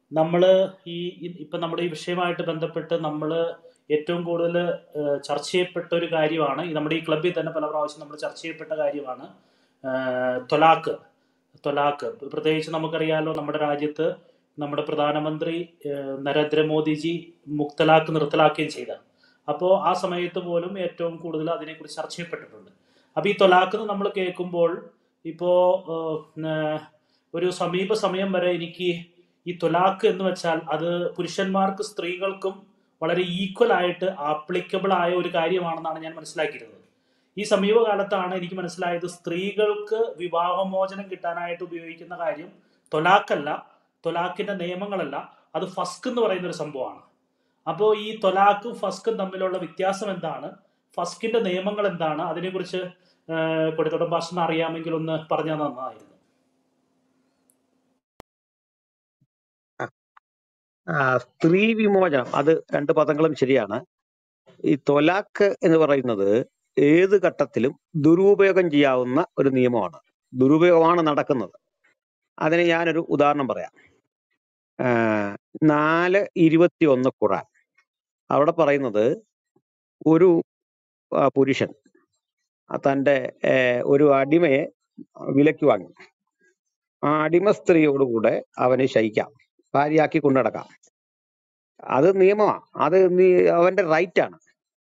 നമ്മൾ ഈ ഇ- ഇപ്പൊ നമ്മുടെ ഈ വിഷയമായിട്ട് ബന്ധപ്പെട്ട് നമ്മൾ ഏറ്റവും കൂടുതൽ ചർച്ച ചെയ്യപ്പെട്ട ഒരു കാര്യമാണ് ഈ നമ്മുടെ ഈ ക്ലബ്ബിൽ തന്നെ പല പ്രാവശ്യം നമ്മൾ ചർച്ച ചെയ്യപ്പെട്ട കാര്യമാണ് ഏഹ്, ത്വലാഖ് ത്വലാഖ് പ്രത്യേകിച്ച് നമുക്കറിയാലോ നമ്മുടെ രാജ്യത്ത് നമ്മുടെ പ്രധാനമന്ത്രി ഏഹ്, നരേന്ദ്രമോദിജി മുക്തലാഖ് നിർത്തലാക്കുകയും ചെയ്ത അപ്പോൾ ആ സമയത്ത് പോലും ഏറ്റവും കൂടുതൽ അതിനെക്കുറിച്ച് ചർച്ച ചെയ്യപ്പെട്ടിട്ടുണ്ട് അപ്പോൾ ഈ ത്വലാഖ് നമ്മൾ കേൾക്കുമ്പോൾ ഇപ്പോൾ ഒരു സമീപ സമയം വരെ എനിക്ക് ഈ ത്വലാഖ് എന്ന് വെച്ചാൽ അത് പുരുഷന്മാർക്ക് സ്ത്രീകൾക്കും വളരെ ഈക്വൽ ആയിട്ട് ആപ്ലിക്കബിൾ ആയ ഒരു കാര്യമാണെന്നാണ് ഞാൻ മനസ്സിലാക്കിയിരുന്നത് ഈ സമീപകാലത്താണ് എനിക്ക് മനസ്സിലായത് സ്ത്രീകൾക്ക് വിവാഹമോചനം കിട്ടാനായിട്ട് ഉപയോഗിക്കുന്ന കാര്യം തൊലാഖല്ല തൊലാഖിന്റെ നിയമങ്ങളല്ല അത് ഫസ്ക് എന്ന് പറയുന്ന ഒരു സംഭവമാണ് അപ്പോൾ ഈ തൊലാഖും ഫസ്കും തമ്മിലുള്ള വ്യത്യാസം എന്താണ് ഫസ്കിന്റെ നിയമങ്ങൾ എന്താണ് അതിനെക്കുറിച്ച് കൊടുത്തോട്ടം ഭാഷ അറിയാമെങ്കിൽ ഒന്ന് പറഞ്ഞാൽ നന്നായിരുന്നു ആ, സ്ത്രീ വിമോചനം അത് രണ്ട് പദങ്ങളും ശരിയാണ് ഈ തൊലാക്ക് എന്ന് പറയുന്നത് ഏത് ഘട്ടത്തിലും ദുരുപയോഗം ചെയ്യാവുന്ന ഒരു നിയമമാണ് ദുരുപയോഗമാണ് നടക്കുന്നത് അതിന് ഞാനൊരു ഉദാഹരണം പറയാം ആ, നാല് ഇരുപത്തി ഒന്ന് ഖുറാൻ അവിടെ പറയുന്നത് ഒരു ആ, പുരുഷൻ തന്റെ ഏ, ഒരു അടിമയെ വിലക്ക് വാങ്ങി ആ അടിമ സ്ത്രീയോടുകൂടെ അവന് ശയിക്കാം ഭാര്യയാക്കി കൊണ്ടുനടക്കാം അത് നിയമമാണ് അത് നീ അവന്റെ റൈറ്റ് ആണ്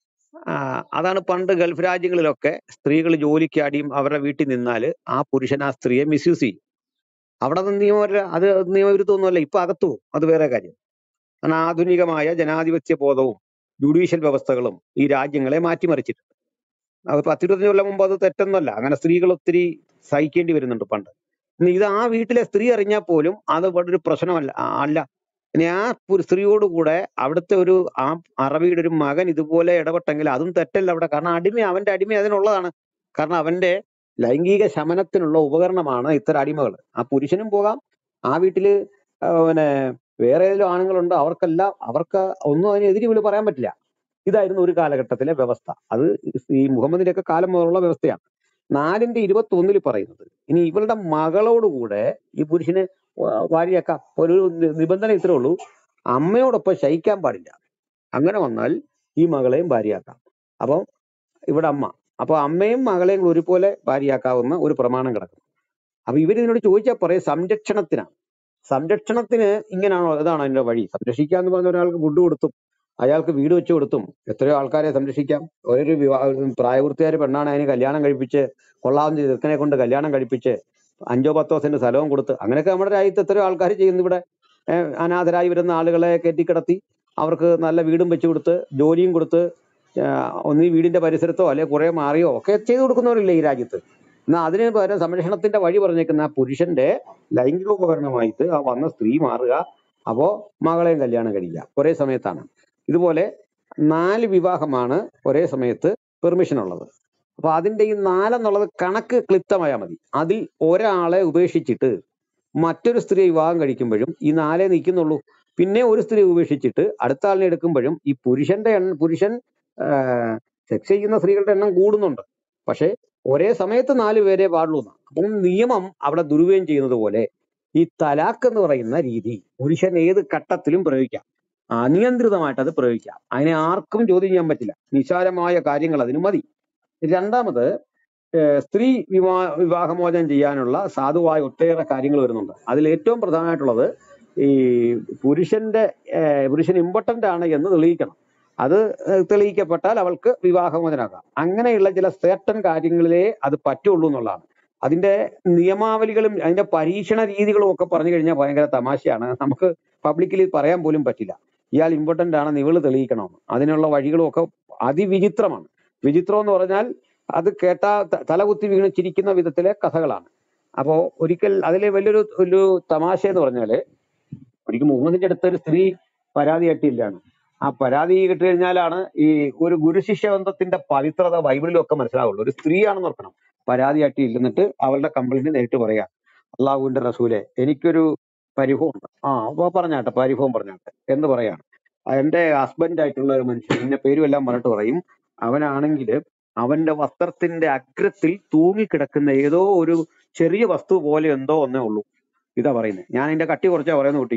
ആ, അതാണ് പണ്ട് ഗൾഫ് രാജ്യങ്ങളിലൊക്കെ സ്ത്രീകൾ ജോലിക്കാടിയും അവരുടെ വീട്ടിൽ നിന്നാല് ആ പുരുഷൻ ആ സ്ത്രീയെ മിസ്യൂസ് ചെയ്യും അവിടെ അത് നിയമമല്ല അത് നിയമവിരുദ്ധമൊന്നുമല്ല ഇപ്പൊ അകത്തു പോകും അത് വേറെ കാര്യം കാരണം ആധുനികമായ ജനാധിപത്യ ബോധവും ജുഡീഷ്യൽ വ്യവസ്ഥകളും ഈ രാജ്യങ്ങളെ മാറ്റിമറിച്ചിട്ടുണ്ട് അത് പത്തിരുപത്തഞ്ച് കൊല്ലം മുമ്പ് അത് തെറ്റൊന്നുമല്ല അങ്ങനെ സ്ത്രീകൾ ഒത്തിരി സഹിക്കേണ്ടി വരുന്നുണ്ട് പണ്ട് ഇനി ഇത് ആ വീട്ടിലെ സ്ത്രീ അറിഞ്ഞാൽ പോലും അത് ഇവിടെ ഒരു പ്രശ്നമല്ല ആ, അല്ല ഇനി ആ ഒരു സ്ത്രീയോട് കൂടെ അവിടുത്തെ ഒരു ആ അറബിയുടെ ഒരു മകൻ ഇതുപോലെ ഇടപെട്ടെങ്കിൽ അതും തെറ്റല്ല അവിടെ കാരണം അടിമ അവന്റെ അടിമ അതിനുള്ളതാണ് കാരണം അവന്റെ ലൈംഗിക ശമനത്തിനുള്ള ഉപകരണമാണ് ഇത്തരം അടിമകൾ ആ പുരുഷനും പോകാം ആ വീട്ടില് ആ, പിന്നെ വേറെ ഏതെങ്കിലും ആണുങ്ങളുണ്ട് അവർക്കെല്ലാം അവർക്ക് ഒന്നും അതിനെതിരെ ഇവര് പറയാൻ പറ്റില്ല ഇതായിരുന്നു ഒരു കാലഘട്ടത്തിലെ വ്യവസ്ഥ അത് ഈ മുഹമ്മദിന്റെ ഒക്കെ കാലം മുതലുള്ള വ്യവസ്ഥയാണ് നാലിന്റെ ഇരുപത്തി ഒന്നിൽ പറയുന്നത് ഇനി ഇവളുടെ മകളോടുകൂടെ ഈ പുരുഷന് ഭാര്യയാക്കാം ഒരു നി- നിബന്ധന ഇത്രേ ഉള്ളൂ അമ്മയോടൊപ്പം ശയിക്കാൻ പാടില്ല അങ്ങനെ വന്നാൽ ഈ മകളെയും ഭാര്യയാക്കാം അപ്പം ഇവിടെ അമ്മ അപ്പൊ അമ്മയും മകളെയും കൂടി ഒരുപോലെ ഭാര്യയാക്കാവുന്ന ഒരു പ്രമാണം കിടക്കും അപ്പൊ ഇവർ ഇതിനോട് ചോദിച്ചാൽ പറയും സംരക്ഷണത്തിനാണ് സംരക്ഷണത്തിന് ഇങ്ങനെയാണോ ഇതാണോ അതിന്റെ വഴി സംരക്ഷിക്കുക എന്ന് പറഞ്ഞ ഒരാൾക്ക് ഫുഡ് കൊടുത്തും അയാൾക്ക് വീട് വെച്ച് കൊടുത്തും എത്രയോ ആൾക്കാരെ സംരക്ഷിക്കാം ഒരു വിവാഹ പ്രായപൂർത്തിയായ പെണ്ണാണ് അതിന് കല്യാണം കഴിപ്പിച്ച് കൊള്ളാവുന്ന ചെറുക്കനെ കൊണ്ട് കല്യാണം കഴിപ്പിച്ച് അഞ്ചോ പത്തോ സെന്റ് സ്ഥലവും കൊടുത്ത് അങ്ങനെയൊക്കെ നമ്മുടെ രാജ്യത്ത് എത്രയോ ആൾക്കാർ ചെയ്യുന്നു ഇവിടെ ഏഹ് അനാഥരായി വരുന്ന ആളുകളെ കെട്ടിക്കിടത്തി അവർക്ക് നല്ല വീടും വെച്ച് കൊടുത്ത് ജോലിയും കൊടുത്ത് ആഹ് ഒന്നീ വീടിന്റെ പരിസരത്തോ അല്ലെ കുറെ മാറിയോ ഒക്കെ ചെയ്തു കൊടുക്കുന്നവരില്ലേ ഈ രാജ്യത്ത് എന്നാൽ അതിന് പകരം സംരക്ഷണത്തിന്റെ വഴി പറഞ്ഞേക്കുന്ന ആ പുരുഷന്റെ ലൈംഗിക ഉപകരണമായിട്ട് ആ വന്ന സ്ത്രീ മാറുക അപ്പോ മകളെയും കല്യാണം കഴിക്കുക ഒരേ സമയത്താണ് ഇതുപോലെ നാല് വിവാഹമാണ് ഒരേ സമയത്ത് പെർമിഷൻ ഉള്ളത് അപ്പൊ അതിന്റെ ഈ നാലെന്നുള്ളത് കണക്ക് ക്ലിപ്തമായാൽ മതി അതിൽ ഒരാളെ ഉപേക്ഷിച്ചിട്ട് മറ്റൊരു സ്ത്രീ വിവാഹം കഴിക്കുമ്പോഴും ഈ നാലേ നിൽക്കുന്നുള്ളൂ പിന്നെ ഒരു സ്ത്രീ ഉപേക്ഷിച്ചിട്ട് അടുത്ത ആളിനെ എടുക്കുമ്പോഴും ഈ പുരുഷന്റെ എണ്ണം പുരുഷൻ സെക്സ് ചെയ്യുന്ന സ്ത്രീകളുടെ എണ്ണം കൂടുന്നുണ്ട് പക്ഷെ ഒരേ സമയത്ത് നാല് പേരെ പാടുള്ളൂ എന്നാ. അപ്പം നിയമം അവിടെ ദുരുപയോഗം ചെയ്യുന്നത് പോലെ ഈ തലാക്ക് എന്ന് പറയുന്ന രീതി പുരുഷൻ ഏത് ഘട്ടത്തിലും പ്രയോഗിക്കാം അനിയന്ത്രിതമായിട്ട് അത് പ്രയോഗിക്കാം അതിനെ ആർക്കും ചോദ്യം ചെയ്യാൻ പറ്റില്ല നിസാരമായ കാര്യങ്ങൾ അതിന് മതി രണ്ടാമത് ഏഹ് സ്ത്രീ വിവാ വിവാഹമോചനം ചെയ്യാനുള്ള സാധുവായ ഒട്ടേറെ കാര്യങ്ങൾ വരുന്നുണ്ട് അതിൽ ഏറ്റവും പ്രധാനമായിട്ടുള്ളത് ഈ പുരുഷന്റെ ഏഹ് പുരുഷൻ ഇമ്പോർട്ടന്റ് ആണ് എന്ന് തെളിയിക്കണം അത് ഏഹ് തെളിയിക്കപ്പെട്ടാൽ അവൾക്ക് വിവാഹമോചനാക്കാം അങ്ങനെയുള്ള ചില സേട്ടൻ കാര്യങ്ങളിലേ അത് പറ്റുള്ളൂ എന്നുള്ളതാണ് അതിന്റെ നിയമാവലികളും അതിന്റെ പരീക്ഷണ രീതികളും ഒക്കെ പറഞ്ഞു കഴിഞ്ഞാൽ ഭയങ്കര തമാശയാണ് നമുക്ക് പബ്ലിക്കലി പറയാൻ പോലും പറ്റില്ല ഇയാൾ ഇമ്പോർട്ടന്റ് ആണെന്ന് ഇവള് തെളിയിക്കണമെന്ന് അതിനുള്ള വഴികളും ഒക്കെ അതിവിചിത്രമാണ് വിചിത്രം എന്ന് പറഞ്ഞാൽ അത് കേട്ടാ ത- തലകുത്തി വീണ് ചിരിക്കുന്ന വിധത്തിലെ കഥകളാണ് അപ്പോ ഒരിക്കൽ അതിലെ വലിയൊരു ഒരു തമാശ എന്ന് പറഞ്ഞാല് ഒരിക്കൽ മുഹമ്മദിന്റെ അടുത്ത് ഒരു സ്ത്രീ പരാതിയായിട്ടില്ലാണ് ആ പരാതി കിട്ടി കഴിഞ്ഞാലാണ് ഈ ഒരു ഗുരുശിഷ്യ ബന്ധത്തിന്റെ പവിത്രത ബൈബിളിലും ഒക്കെ മനസ്സിലാവുള്ളൂ ഒരു സ്ത്രീയാണെന്ന് ഓർക്കണം പരാതിയായിട്ട് ഇരുന്നിട്ട് അവളുടെ കംപ്ലൈന്റ് നേരിട്ട് പറയാ അള്ളാഹുവിന്റെ റസൂലെ എനിക്കൊരു പരിഭവം ഉണ്ട് ആ അപ്പൊ പറഞ്ഞാട്ടെ പരിഭവം പറഞ്ഞാട്ടെ എന്ന് പറയാണ് എന്റെ ഹസ്ബൻഡ് ആയിട്ടുള്ള ഒരു മനുഷ്യൻ എന്റെ പേരും എല്ലാം പറഞ്ഞിട്ട് പറയും അവനാണെങ്കിൽ അവന്റെ വസ്ത്രത്തിന്റെ അഗ്രത്തിൽ തൂങ്ങിക്കിടക്കുന്ന ഏതോ ഒരു ചെറിയ വസ്തു പോലെ എന്തോ ഒന്നേ ഉള്ളൂ ഇതാ പറയുന്നത് ഞാൻ അതിന്റെ കട്ടി കുറച്ചാ പറയുന്നത് കുട്ടിക്കൂ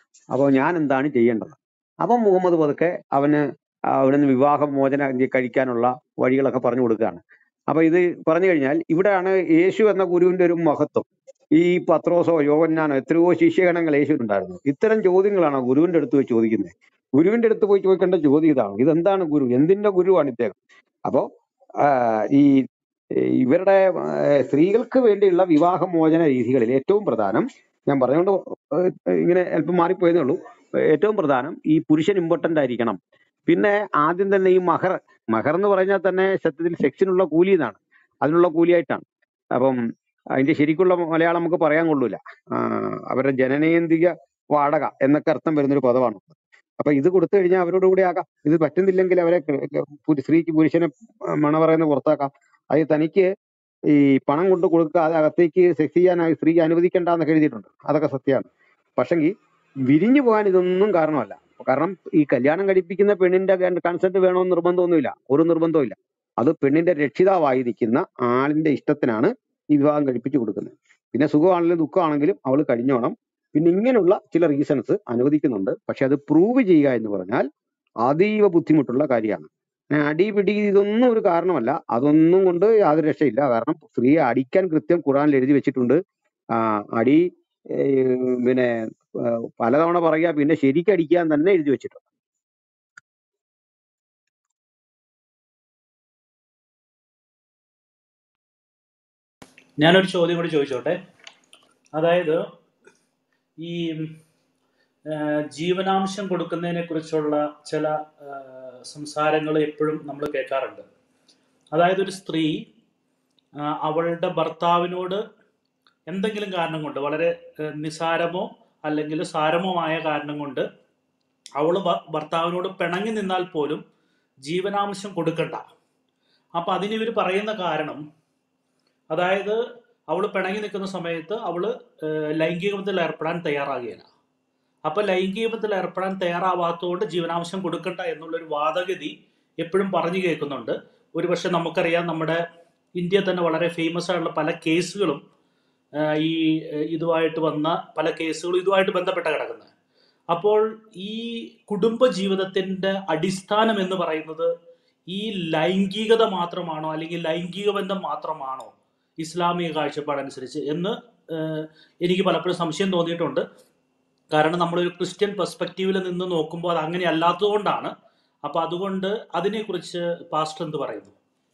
അപ്പോൾ ഞാൻ എന്താണ് ചെയ്യേണ്ടത് അപ്പം മുഹമ്മദ് പതുക്കെ അവന് അവിടുന്ന് വിവാഹമോചനം കഴിക്കാനുള്ള വഴികളൊക്കെ പറഞ്ഞു കൊടുക്കുകയാണ് അപ്പൊ ഇത് പറഞ്ഞു കഴിഞ്ഞാൽ ഇവിടെയാണ് യേശു എന്ന ഗുരുവിന്റെ ഒരു മഹത്വം ഈ പത്രോസോ യോവന്നാനോ എത്രയോ ശിഷ്യഗണങ്ങൾ യേശുവിനുണ്ടായിരുന്നു ഇത്തരം ചോദ്യങ്ങളാണ് ഗുരുവിന്റെ അടുത്ത് പോയി ചോദിക്കുന്നത് ഗുരുവിന്റെ അടുത്ത് പോയി ചോദിക്കേണ്ട ചോദ്യം ഇതാണ് ഇതെന്താണ് ഗുരു എന്തിന്റെ ഗുരുവാണ് ഇദ്ദേഹം അപ്പോ ആ, ഈ ഇവരുടെ ആ, സ്ത്രീകൾക്ക് വേണ്ടിയുള്ള വിവാഹമോചന രീതികളിൽ ഏറ്റവും പ്രധാനം ഞാൻ പറഞ്ഞുകൊണ്ട് ഏഹ് ഇങ്ങനെ അല്പം മാറിപ്പോയതേ ഉള്ളൂ ഏറ്റവും പ്രധാനം ഈ പുരുഷൻ ഇമ്പോർട്ടന്റ് ആയിരിക്കണം പിന്നെ ആദ്യം തന്നെ ഈ മഹർ മഹർ എന്ന് പറഞ്ഞാൽ തന്നെ സത്യത്തിൽ സെക്സിനുള്ള കൂലി എന്നാണ് അതിനുള്ള കൂലിയായിട്ടാണ് അപ്പം അതിന്റെ ശരിക്കുള്ള മലയാളം നമുക്ക് പറയാൻ കൊള്ളൂല ആ, അവരുടെ ജനനേന്ദ്രിക വാടക എന്നൊക്കെ അർത്ഥം വരുന്നൊരു പദമാണ് അപ്പൊ ഇത് കൊടുത്തു കഴിഞ്ഞാൽ അവരോട് കൂടെ ആകാം ഇത് പറ്റുന്നില്ലെങ്കിൽ അവരെ ക- ക- പുരു- സ്ത്രീക്ക് പുരുഷനെ മണ പറയുന്ന പുറത്താക്കാം അത് തനിക്ക് ഈ പണം കൊണ്ട് കൊടുക്കാതെ അകത്തേക്ക് സെക്സ് ചെയ്യാനായി സ്ത്രീ അനുവദിക്കേണ്ട എന്നൊക്കെ എഴുതിയിട്ടുണ്ട് അതൊക്കെ സത്യമാണ് പക്ഷെങ്കിൽ വിരിഞ്ഞു പോകാൻ ഇതൊന്നും കാരണമല്ല കാരണം ഈ കല്യാണം കഴിപ്പിക്കുന്ന പെണ്ണിന്റെ കൺസെന്റ് വേണമെന്ന് നിർബന്ധമൊന്നുമില്ല ഒരു നിർബന്ധവും അത് പെണ്ണിന്റെ രക്ഷിതാവായി നിൽക്കുന്ന ആളിന്റെ ഇഷ്ടത്തിനാണ് ഈ വിവാഹം കഴിപ്പിച്ചു കൊടുക്കുന്നത് പിന്നെ സുഖമാണെങ്കിലും ദുഃഖമാണെങ്കിലും അവൾ കഴിഞ്ഞോണം പിന്നെ ഇങ്ങനെയുള്ള ചില റീസൺസ് അനുവദിക്കുന്നുണ്ട് പക്ഷെ അത് പ്രൂവ് ചെയ്യുക എന്ന് പറഞ്ഞാൽ അതീവ ബുദ്ധിമുട്ടുള്ള കാര്യമാണ് ഏഹ് അടി പിടി ഇതൊന്നും ഒരു കാരണമല്ല അതൊന്നും കൊണ്ട് യാതൊരു രക്ഷയില്ല കാരണം സ്ത്രീയെ അടിക്കാൻ കൃത്യം ഖുറാനിൽ എഴുതി വെച്ചിട്ടുണ്ട് ആ, അടി ഏഹ് പിന്നെ ഏഹ് പലതവണ പറയുക പിന്നെ ശരിക്കും അടിക്കാൻ തന്നെ എഴുതി വെച്ചിട്ടുണ്ട് ഞാനൊരു ചോദ്യം കൂടി ചോദിച്ചോട്ടെ അതായത് ഈ ആ, ജീവനാംശം കൊടുക്കുന്നതിനെ കുറിച്ചുള്ള ചില സംസാരങ്ങൾ എപ്പോഴും നമ്മൾ കേൾക്കാറുണ്ട് അതായത് ഒരു സ്ത്രീ ആ, അവളുടെ ഭർത്താവിനോട് എന്തെങ്കിലും കാരണം കൊണ്ട് വളരെ ആ, നിസാരമോ അല്ലെങ്കിൽ സാരമോമായ കാരണം കൊണ്ട് അവൾ ഭർത്താവിനോട് പിണങ്ങി നിന്നാൽ പോലും ജീവനാംശം കൊടുക്കണ്ട അപ്പൊ അതിന് ഇവർ പറയുന്ന കാരണം അതായത് അവൾ പിണങ്ങി നിൽക്കുന്ന സമയത്ത് അവള് ഏഹ്, ലൈംഗികത്തിൽ ഏർപ്പെടാൻ തയ്യാറാകുകയില്ല അപ്പൊ ലൈംഗികത്തിൽ ഏർപ്പെടാൻ തയ്യാറാവാത്തതുകൊണ്ട് ജീവനാംശം കൊടുക്കണ്ട എന്നുള്ളൊരു വാദഗതി എപ്പോഴും പറഞ്ഞു കേൾക്കുന്നുണ്ട് ഒരുപക്ഷെ നമുക്കറിയാം നമ്മുടെ ഇന്ത്യ തന്നെ വളരെ ഫേമസ് ആയിട്ടുള്ള പല കേസുകളും ആഹ്, ഈ ഏഹ്, ഇതുമായിട്ട് വന്ന പല കേസുകളും ഇതുമായിട്ട് ബന്ധപ്പെട്ട കിടക്കുന്നത് അപ്പോൾ ഈ കുടുംബ ജീവിതത്തിന്റെ അടിസ്ഥാനം എന്ന് പറയുന്നത് ഈ ലൈംഗികത മാത്രമാണോ അല്ലെങ്കിൽ ലൈംഗിക ബന്ധം മാത്രമാണോ ഇസ്ലാമിക കാഴ്ചപ്പാടനുസരിച്ച് എന്ന് ഏഹ്, എനിക്ക് പലപ്പോഴും സംശയം തോന്നിയിട്ടുണ്ട് കാരണം നമ്മളൊരു ക്രിസ്ത്യൻ പെർസ്പെക്റ്റീവിൽ നിന്ന് നോക്കുമ്പോൾ അത് അങ്ങനെ അല്ലാത്തതുകൊണ്ടാണ് അപ്പൊ അതുകൊണ്ട് അതിനെക്കുറിച്ച് പാസ്റ്റർ എന്ത് പറയുന്നു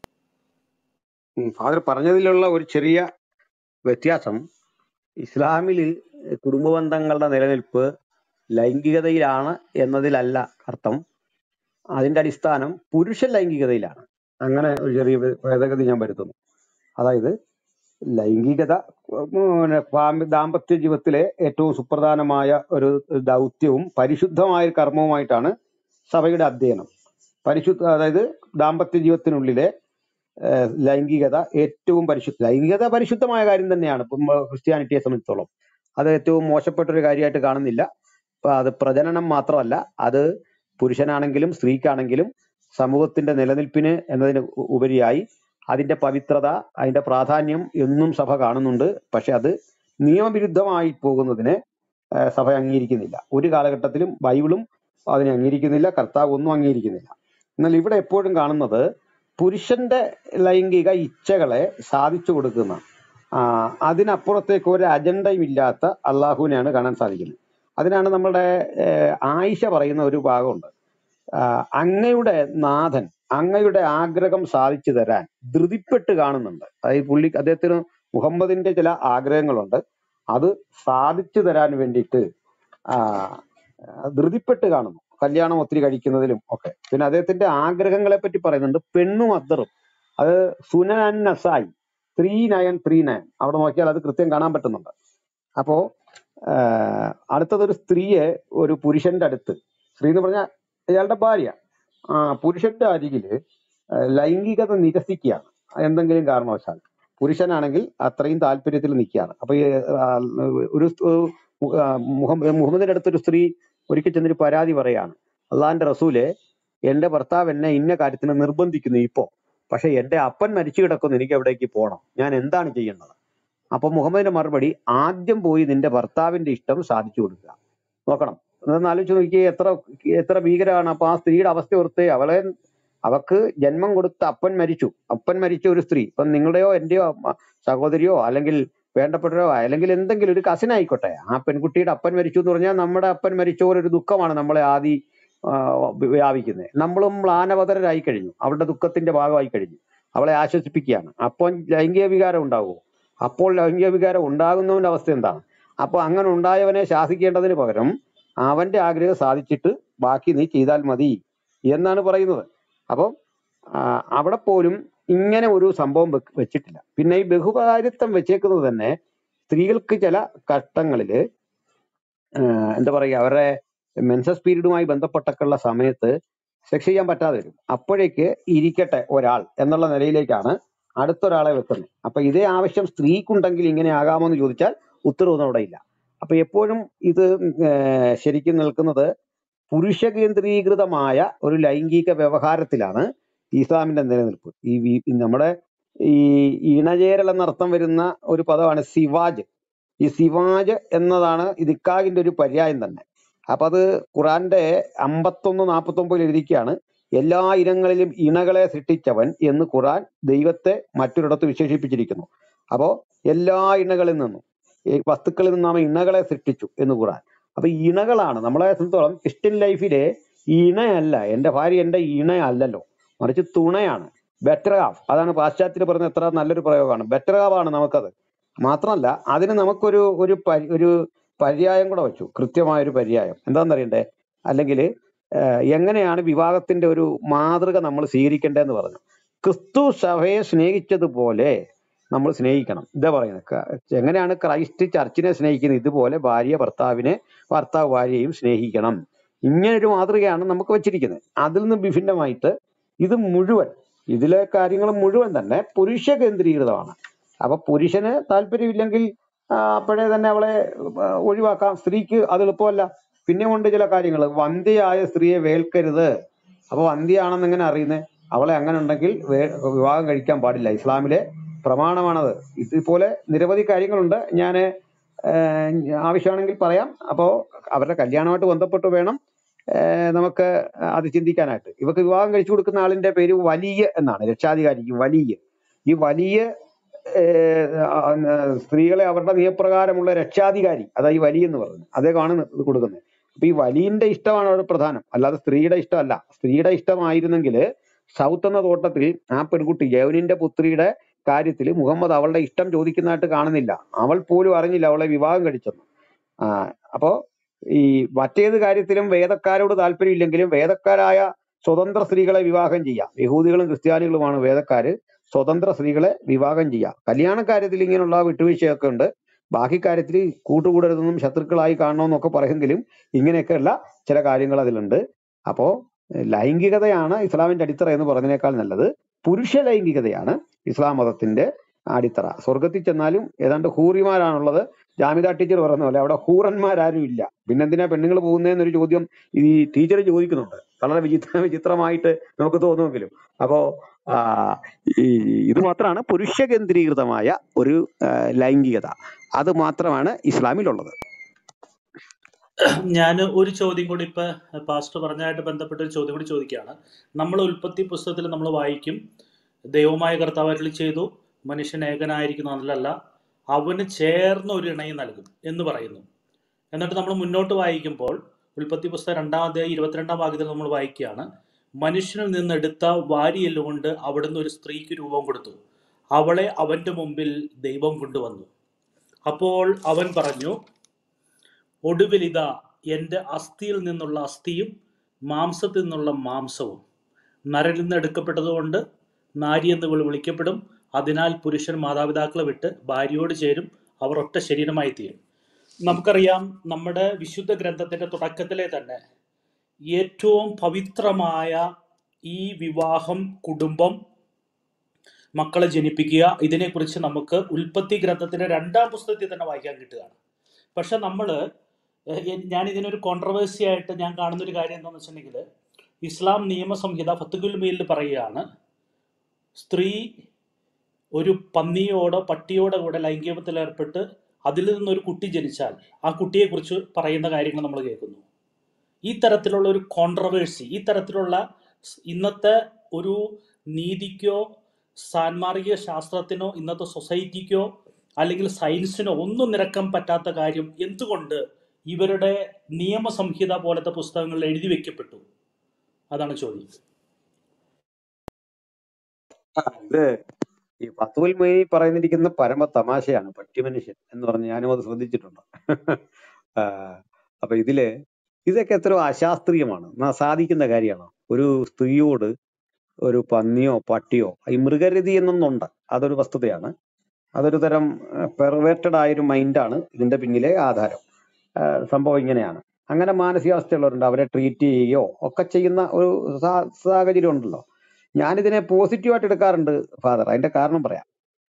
ഫാദർ പറഞ്ഞതിലുള്ള ഒരു ചെറിയ വ്യത്യാസം ഇസ്ലാമിൽ കുടുംബ ബന്ധങ്ങളുടെ നിലനിൽപ്പ് ലൈംഗികതയിലാണ് എന്നതിലല്ല അർത്ഥം അതിന്റെ അടിസ്ഥാനം പുരുഷ ലൈംഗികതയിലാണ് അങ്ങനെ ഒരു ചെറിയ ഭേ- ഭേദഗതി ഞാൻ വരുത്തുന്നു അതായത് ലൈംഗികത ഉം, പിന്നെ പാമ്പ് ദാമ്പത്യ ജീവിതത്തിലെ ഏറ്റവും സുപ്രധാനമായ ഒരു ദൗത്യവും പരിശുദ്ധമായ ഒരു കർമ്മവുമായിട്ടാണ് സഭയുടെ അധ്യയനം പരിശുദ്ധ അതായത് ദാമ്പത്യ ജീവിതത്തിനുള്ളിലെ ഏഹ്, ലൈംഗികത ഏറ്റവും പരിശുദ്ധ ലൈംഗികത പരിശുദ്ധമായ കാര്യം തന്നെയാണ് ഇപ്പം ഏഹ്, ക്രിസ്ത്യാനിറ്റിയെ സംബന്ധിച്ചിടത്തോളം അത് ഏറ്റവും മോശപ്പെട്ട ഒരു കാര്യമായിട്ട് കാണുന്നില്ല അപ്പൊ അത് പ്രജനനം മാത്രമല്ല അത് പുരുഷനാണെങ്കിലും സ്ത്രീക്കാണെങ്കിലും സമൂഹത്തിന്റെ നിലനിൽപ്പിന് എന്നതിന് ഉ- ഉപരിയായി അതിന്റെ പവിത്രത അതിന്റെ പ്രാധാന്യം എന്നും സഭ കാണുന്നുണ്ട് പക്ഷെ അത് നിയമവിരുദ്ധമായി പോകുന്നതിനെ ഏഹ്, സഭ അംഗീകരിക്കുന്നില്ല ഒരു കാലഘട്ടത്തിലും ബൈബിളും അതിനെ അംഗീകരിക്കുന്നില്ല കർത്താവ് ഒന്നും അംഗീകരിക്കുന്നില്ല എന്നാൽ ഇവിടെ എപ്പോഴും കാണുന്നത് പുരുഷന്റെ ലൈംഗിക ഇച്ഛകളെ സാധിച്ചു കൊടുക്കുന്ന ആ, അതിനപ്പുറത്തേക്ക് ഒരു അജണ്ടയും ഇല്ലാത്ത അള്ളാഹുവിനെയാണ് കാണാൻ സാധിക്കുന്നത് അതിനാണ് നമ്മുടെ ഏഹ്, ആയിഷ പറയുന്ന ഒരു ഭാഗമുണ്ട് ആ, അങ്ങയുടെ നാഥൻ അങ്ങയുടെ ആഗ്രഹം സാധിച്ചു തരാൻ ധൃതിപ്പെട്ട് കാണുന്നുണ്ട് അതായത് പുള്ളി അദ്ദേഹത്തിന് മുഹമ്മദിന്റെ ചില ആഗ്രഹങ്ങളുണ്ട് അത് സാധിച്ചു തരാൻ വേണ്ടിയിട്ട് ആ, ധൃതിപ്പെട്ട് കാണുന്നു കല്യാണം ഒത്തിരി കഴിക്കുന്നതിലും ഒക്കെ പിന്നെ അദ്ദേഹത്തിന്റെ ആഗ്രഹങ്ങളെ പറ്റി പറയുന്നുണ്ട് പെണ്ണും അద్దറും അത് Sunan Nasai three nine three nine അവിടെ നോക്കിയാൽ അത് കൃത്യം കാണാൻ പറ്റുന്നുണ്ട് അപ്പോ ആഹ് അടുത്തതൊരു സ്ത്രീയെ ഒരു പുരുഷന്റെ അടുത്ത് സ്ത്രീ എന്ന് പറഞ്ഞാൽ അയാളുടെ ഭാര്യ ആ പുരുഷന്റെ അരികില് ആഹ് ലൈംഗികത നിരസിക്കുകയാണ് എന്തെങ്കിലും കാരണവശാൽ പുരുഷനാണെങ്കിൽ അത്രയും താല്പര്യത്തിൽ നിൽക്കുകയാണ് അപ്പൊ ഈ, ആഹ് ഒരു സ്- ആഹ് മുഹമ്മദ് മുഹമ്മദിന്റെ അടുത്തൊരു സ്ത്രീ ഒരിക്കൽ ചെന്നൊരു പരാതി പറയാണ് അള്ളാന്റെ റസൂലെ എന്റെ ഭർത്താവ് എന്നെ ഇന്ന കാര്യത്തിന് നിർബന്ധിക്കുന്നു ഇപ്പോ പക്ഷെ എന്റെ അപ്പൻ മരിച്ചു കിടക്കുന്നു എനിക്ക് എവിടേക്ക് പോകണം ഞാൻ എന്താണ് ചെയ്യേണ്ടത് അപ്പൊ മുഹമ്മദിന്റെ മറുപടി ആദ്യം പോയി നിന്റെ ഭർത്താവിന്റെ ഇഷ്ടം സാധിച്ചു കൊടുക്കുക നോക്കണം അതൊന്ന് ആലോചിച്ച് നോക്കിയേ എത്ര എത്ര ഭീകരമാണ് അപ്പൊ ആ സ്ത്രീയുടെ അവസ്ഥ ഓർത്ത് അവളെ അവക്ക് ജന്മം കൊടുത്ത അപ്പൻ മരിച്ചു അപ്പൻ മരിച്ച ഒരു സ്ത്രീ ഇപ്പം നിങ്ങളുടെയോ എന്റെയോ അമ്മ- സഹോദരിയോ അല്ലെങ്കിൽ വേണ്ടപ്പെട്ടവരോ അല്ലെങ്കിൽ എന്തെങ്കിലും ഒരു കസിൻ ആയിക്കോട്ടെ ആ പെൺകുട്ടിയുടെ അപ്പൻ മരിച്ചു എന്ന് പറഞ്ഞാൽ നമ്മുടെ അപ്പൻ മരിച്ച പോലെ ഒരു ദുഃഖമാണ് നമ്മളെ ആദി വ്യാപിക്കുന്നത് നമ്മളും മ്ലാനവതരായി കഴിഞ്ഞു അവളുടെ ദുഃഖത്തിന്റെ ഭാഗമായി കഴിഞ്ഞു അവളെ ആശ്വസിപ്പിക്കുകയാണ് അപ്പോൾ ലൈംഗിക വികാരം ഉണ്ടാവുമോ അപ്പോൾ ലൈംഗിക വികാരം ഉണ്ടാകുന്നവന്റെ അവസ്ഥ എന്താണ് അപ്പൊ അങ്ങനെ ഉണ്ടായവനെ ശാസിക്കേണ്ടതിന് പകരം അവന്റെ ആഗ്രഹം സാധിച്ചിട്ട് ബാക്കി നീ ചെയ്താൽ മതി എന്നാണ് പറയുന്നത് അപ്പം ആ, അവിടെ പോലും ഇങ്ങനെ ഒരു സംഭവം വെക്ക് വെച്ചിട്ടില്ല പിന്നെ ഈ ബഹുഭാര്യത്വം വെച്ചേക്കുന്നത് തന്നെ സ്ത്രീകൾക്ക് ചില ഘട്ടങ്ങളില് ആഹ് എന്താ പറയുക അവരുടെ മെൻസസ് പീരീഡുമായി ബന്ധപ്പെട്ടൊക്കെയുള്ള സമയത്ത് സെക്സ് ചെയ്യാൻ പറ്റാതെ വരും അപ്പോഴേക്ക് ഇരിക്കട്ടെ ഒരാൾ എന്നുള്ള നിലയിലേക്കാണ് അടുത്തൊരാളെ വെക്കുന്നത് അപ്പൊ ഇതേ ആവശ്യം സ്ത്രീക്കുണ്ടെങ്കിൽ ഇങ്ങനെ ആകാമോ എന്ന് ചോദിച്ചാൽ ഉത്തരവൊന്നും അവിടെ ഇല്ല അപ്പൊ എപ്പോഴും ഇത് ഏർ ശരിക്കും നിൽക്കുന്നത് പുരുഷ കേന്ദ്രീകൃതമായ ഒരു ലൈംഗിക വ്യവഹാരത്തിലാണ് ഇസ്ലാമിന്റെ നിലനിൽപ്പ് ഈ വി- നമ്മുടെ ഈ ഇണചേരൽ എന്നർത്ഥം വരുന്ന ഒരു പദമാണ് സിവാജ് ഈ സിവാജ് എന്നതാണ് ഇദിക്കാകിന്റെ ഒരു പര്യായം തന്നെ അപ്പൊ അത് ഖുറാന്റെ അമ്പത്തൊന്ന് നാൽപ്പത്തി ഒമ്പതിൽ എഴുതിക്കുകയാണ് എല്ലാ ഇനങ്ങളിലും ഇണകളെ സൃഷ്ടിച്ചവൻ എന്ന് ഖുറാൻ ദൈവത്തെ മറ്റൊരിടത്ത് വിശേഷിപ്പിച്ചിരിക്കുന്നു അപ്പോ എല്ലാ ഇണകളിൽ നിന്നും ഈ വസ്തുക്കളിൽ നിന്നും നാം ഇണകളെ സൃഷ്ടിച്ചു എന്ന് ഖുറാൻ അപ്പൊ ഈ ഇണകളാണ് നമ്മളെ സംബന്ധിച്ചോളം ക്രിസ്ത്യൻ ലൈഫിലെ ഇണയല്ല എന്റെ ഭാര്യ എന്റെ ഇണയല്ലല്ലോ മറിച്ച് തുണയാണ് ബെറ്റർ ഹാഫ് അതാണ് പാശ്ചാത്യത്തിൽ പറഞ്ഞ എത്ര നല്ലൊരു പ്രയോഗമാണ് ബെറ്റർ ഹാഫ് ആണ് നമുക്കത് മാത്രമല്ല അതിന് നമുക്കൊരു ഒരു പരി- ഒരു പര്യായം കൂടെ വെച്ചു കൃത്യമായ ഒരു പര്യായം എന്താണെന്ന് അറിയണ്ടേ അല്ലെങ്കിൽ എങ്ങനെയാണ് വിവാഹത്തിന്റെ ഒരു മാതൃക നമ്മൾ സ്വീകരിക്കേണ്ടതെന്ന് പറഞ്ഞു ക്രിസ്തു സഭയെ സ്നേഹിച്ചതുപോലെ നമ്മൾ സ്നേഹിക്കണം ഇതാ പറയുന്നത് ക- എങ്ങനെയാണ് ക്രൈസ്റ്റ് ചർച്ചിനെ സ്നേഹിക്കുന്നത് ഇതുപോലെ ഭാര്യ ഭർത്താവിനെ ഭർത്താവ് ഭാര്യയെയും സ്നേഹിക്കണം ഇങ്ങനൊരു മാതൃകയാണ് നമുക്ക് വെച്ചിരിക്കുന്നത് അതിൽ നിന്ന് വിഭിന്നമായിട്ട് ഇത് മുഴുവൻ ഇതിലെ കാര്യങ്ങൾ മുഴുവൻ തന്നെ പുരുഷ കേന്ദ്രീകൃതമാണ് അപ്പൊ പുരുഷന് താല്പര്യമില്ലെങ്കിൽ ആ, അപ്പോഴേ തന്നെ അവളെ ആ, ഒഴിവാക്കാം സ്ത്രീക്ക് അത് എളുപ്പമല്ല പിന്നെ ഉണ്ട് ചില കാര്യങ്ങൾ വന്ധ്യയായ സ്ത്രീയെ വേൽക്കരുത് അപ്പൊ വന്ധ്യയാണെന്ന് എങ്ങനെ അറിയുന്നത് അവളെ അങ്ങനെ ഉണ്ടെങ്കിൽ വേ- വിവാഹം കഴിക്കാൻ പാടില്ല ഇസ്ലാമിലെ പ്രമാണമാണത് ഇതുപോലെ നിരവധി കാര്യങ്ങളുണ്ട് ഞാൻ ആവശ്യമാണെങ്കിൽ പറയാം അപ്പോ അവരുടെ കല്യാണമായിട്ട് ബന്ധപ്പെട്ട് വേണം ഏഹ് നമുക്ക് അത് ചിന്തിക്കാനായിട്ട് ഇവക്ക് വിവാഹം കഴിച്ചു കൊടുക്കുന്ന ആളിന്റെ പേര് വലിയ എന്നാണ് രക്ഷാധികാരിക്ക് വലിയ ഈ വലിയ ഏഹ് ആ, ആ, സ്ത്രീകളെ അവരുടെ നിയമപ്രകാരമുള്ള രക്ഷാധികാരി അതായത് ഈ വലിയ എന്ന് പറയുന്നത് അതേക്കാണ് ഇത് കൊടുക്കുന്നത് അപ്പൊ ഈ വലിയന്റെ ഇഷ്ടമാണ് അവിടെ പ്രധാനം അല്ലാതെ സ്ത്രീയുടെ ഇഷ്ടമല്ല സ്ത്രീയുടെ ഇഷ്ടമായിരുന്നെങ്കിൽ സൗത്ത് എന്ന തോട്ടത്തിൽ ആ പെൺകുട്ടി യൗനിന്റെ പുത്രിയുടെ കാര്യത്തിൽ മുഹമ്മദ് അവളുടെ ഇഷ്ടം ചോദിക്കുന്നതായിട്ട് കാണുന്നില്ല അവൾ പോലും അറിഞ്ഞില്ല അവളെ വിവാഹം കഴിച്ചെന്ന് ആ അപ്പോ ഈ മറ്റേത് കാര്യത്തിലും വേദക്കാരോട് താല്പര്യമില്ലെങ്കിലും വേദക്കാരായ സ്വതന്ത്ര സ്ത്രീകളെ വിവാഹം ചെയ്യാം യഹൂദികളും ക്രിസ്ത്യാനികളുമാണ് വേദക്കാര് സ്വതന്ത്ര സ്ത്രീകളെ വിവാഹം ചെയ്യാം കല്യാണ കാര്യത്തിൽ ഇങ്ങനെയുള്ള വിട്ടുവീഴ്ചയൊക്കെ ഉണ്ട് ബാക്കി കാര്യത്തിൽ കൂട്ടുകൂടരുതെന്നും ശത്രുക്കളായി കാണണമെന്നൊക്കെ പറയുമെങ്കിലും ഇങ്ങനെയൊക്കെയുള്ള ചില കാര്യങ്ങൾ അതിലുണ്ട് അപ്പോ ഏഹ് ലൈംഗികതയാണ് ഇസ്ലാമിന്റെ അടിത്തറ എന്ന് പറഞ്ഞതിനേക്കാൾ നല്ലത് പുരുഷ ലൈംഗികതയാണ് ഇസ്ലാം മതത്തിന്റെ അടിത്തറ സ്വർഗത്തിൽ ചെന്നാലും ഏതാണ്ട് ഹൂറിമാരാണുള്ളത് ജാമിദ ടീച്ചർ പറയുന്ന പോലെ അവിടെ ഹൂറന്മാരാരും ഇല്ല പിന്നെന്തിനാ പെണ്ണുങ്ങൾ പോകുന്നതെന്നൊരു ചോദ്യം ഈ ടീച്ചർ ചോദിക്കുന്നുണ്ട് വളരെ വിചിത്ര വിചിത്രമായിട്ട് നമുക്ക് തോന്നുമെങ്കിലും അപ്പോ ആ, ഈ ഇത് മാത്രമാണ് പുരുഷ കേന്ദ്രീകൃതമായ ഒരു ആ, ലൈംഗികത അത് മാത്രമാണ് ഇസ്ലാമിലുള്ളത് ഞാൻ ഒരു ചോദ്യം കൂടി ഇപ്പൊ പാസ്റ്റർ പറഞ്ഞായിട്ട് ബന്ധപ്പെട്ട ഒരു ചോദ്യം കൂടി ചോദിക്കുകയാണ് നമ്മൾ ഉൽപ്പത്തി പുസ്തകത്തിൽ നമ്മൾ വായിക്കും ദൈവമായ കർത്താവ് അരുളി ചെയ്തു മനുഷ്യൻ ഏകനായിരിക്കുന്നു അതിലല്ല അവന് ചേർന്ന ഒരു ഇണയും നൽകും എന്ന് പറയുന്നു എന്നിട്ട് നമ്മൾ മുന്നോട്ട് വായിക്കുമ്പോൾ ഉൽപ്പത്തി പുസ്തകം രണ്ടാം അധ്യായം ഇരുപത്തിരണ്ടാം വാക്യത്തിൽ നമ്മൾ വായിക്കുകയാണ് മനുഷ്യനിൽ നിന്നെടുത്ത വാരിയെല്ലുകൊണ്ട് അവിടുന്ന് ഒരു സ്ത്രീക്ക് രൂപം കൊടുത്തു അവളെ അവന്റെ മുമ്പിൽ ദൈവം കൊണ്ടുവന്നു അപ്പോൾ അവൻ പറഞ്ഞു ഒടുവിൽ ഇതാ എൻ്റെ അസ്ഥിയിൽ നിന്നുള്ള അസ്ഥിയും മാംസത്തിൽ നിന്നുള്ള മാംസവും നരലിൽ നിന്ന് എടുക്കപ്പെട്ടതുകൊണ്ട് നാരി എന്ന് വിളി- വിളിക്കപ്പെടും അതിനാൽ പുരുഷൻ മാതാപിതാക്കളെ വിട്ട് ഭാര്യയോട് ചേരും അവർ ഒറ്റ ശരീരമായി തീരും നമുക്കറിയാം നമ്മുടെ വിശുദ്ധ ഗ്രന്ഥത്തിന്റെ തുടക്കത്തിലെ തന്നെ ഏറ്റവും പവിത്രമായ ഈ വിവാഹം കുടുംബം മക്കളെ ജനിപ്പിക്കുക ഇതിനെക്കുറിച്ച് നമുക്ക് ഉൽപ്പത്തി ഗ്രന്ഥത്തിന്റെ രണ്ടാം പുസ്തകത്തിൽ തന്നെ വായിക്കാൻ കിട്ടുകയാണ് പക്ഷെ നമ്മൾ ഞാൻ ഇതിനൊരു കോൺട്രവേഴ്സി ആയിട്ട് ഞാൻ കാണുന്ന ഒരു കാര്യം എന്താണെന്ന് വെച്ചിട്ടുണ്ടെങ്കിൽ ഇസ്ലാം നിയമസംഹിത ഫത്തുഗുൽ മീലിൽ പറയുകയാണ് സ്ത്രീ ഒരു പന്നിയോടോ പട്ടിയോടോ കൂടെ ലൈംഗികത്തിൽ ഏർപ്പെട്ട് അതിൽ നിന്നൊരു കുട്ടി ജനിച്ചാൽ ആ കുട്ടിയെക്കുറിച്ച് പറയുന്ന കാര്യങ്ങൾ നമ്മൾ കേൾക്കുന്നു ഈ തരത്തിലുള്ള ഒരു കോൺട്രവേഴ്സി ഈ തരത്തിലുള്ള സ് ഇന്നത്തെ ഒരു നീതിക്കോ സാൻമാർഗിക ശാസ്ത്രത്തിനോ ഇന്നത്തെ സൊസൈറ്റിക്കോ അല്ലെങ്കിൽ സയൻസിനോ ഒന്നും നിരക്കാൻ പറ്റാത്ത കാര്യം എന്തുകൊണ്ട് ഇവരുടെ നിയമസംഹിത പോലത്തെ പുസ്തകങ്ങളിൽ എഴുതി വെക്കപ്പെട്ടു അതാണ് ചോദ്യം ആ, ഇത് ഈ ഫത്തുൽ മൊയ്നി പറയുന്നിരിക്കുന്ന പരമ തമാശയാണ് പട്ടിമനുഷ്യൻ എന്ന് പറഞ്ഞ് ഞാനും അത് ശ്രദ്ധിച്ചിട്ടുണ്ട് ആ, അപ്പൊ ഇതില് ഇതൊക്കെ എത്രയോ അശാസ്ത്രീയമാണ് എന്നാ സാധിക്കുന്ന കാര്യമാണോ ഒരു സ്ത്രീയോട് ഒരു പന്നിയോ പട്ടിയോ ഈ മൃഗരതി എന്നൊന്നുണ്ട് അതൊരു വസ്തുതയാണ് അതൊരു തരം പെർവേറ്റഡ് ആയൊരു മൈൻഡാണ് ഇതിന്റെ പിന്നിലെ ആധാരം ആ, സംഭവം ഇങ്ങനെയാണ് അങ്ങനെ മാനസികാവസ്ഥയുള്ളവരുണ്ട് അവരെ ട്രീറ്റ് ചെയ്യുകയോ ഒക്കെ ചെയ്യുന്ന ഒരു സാ- സാഹചര്യം ഉണ്ടല്ലോ ഞാനിതിനെ പോസിറ്റീവായിട്ട് എടുക്കാറുണ്ട് ഫാദർ അതിന്റെ കാരണം പറയാം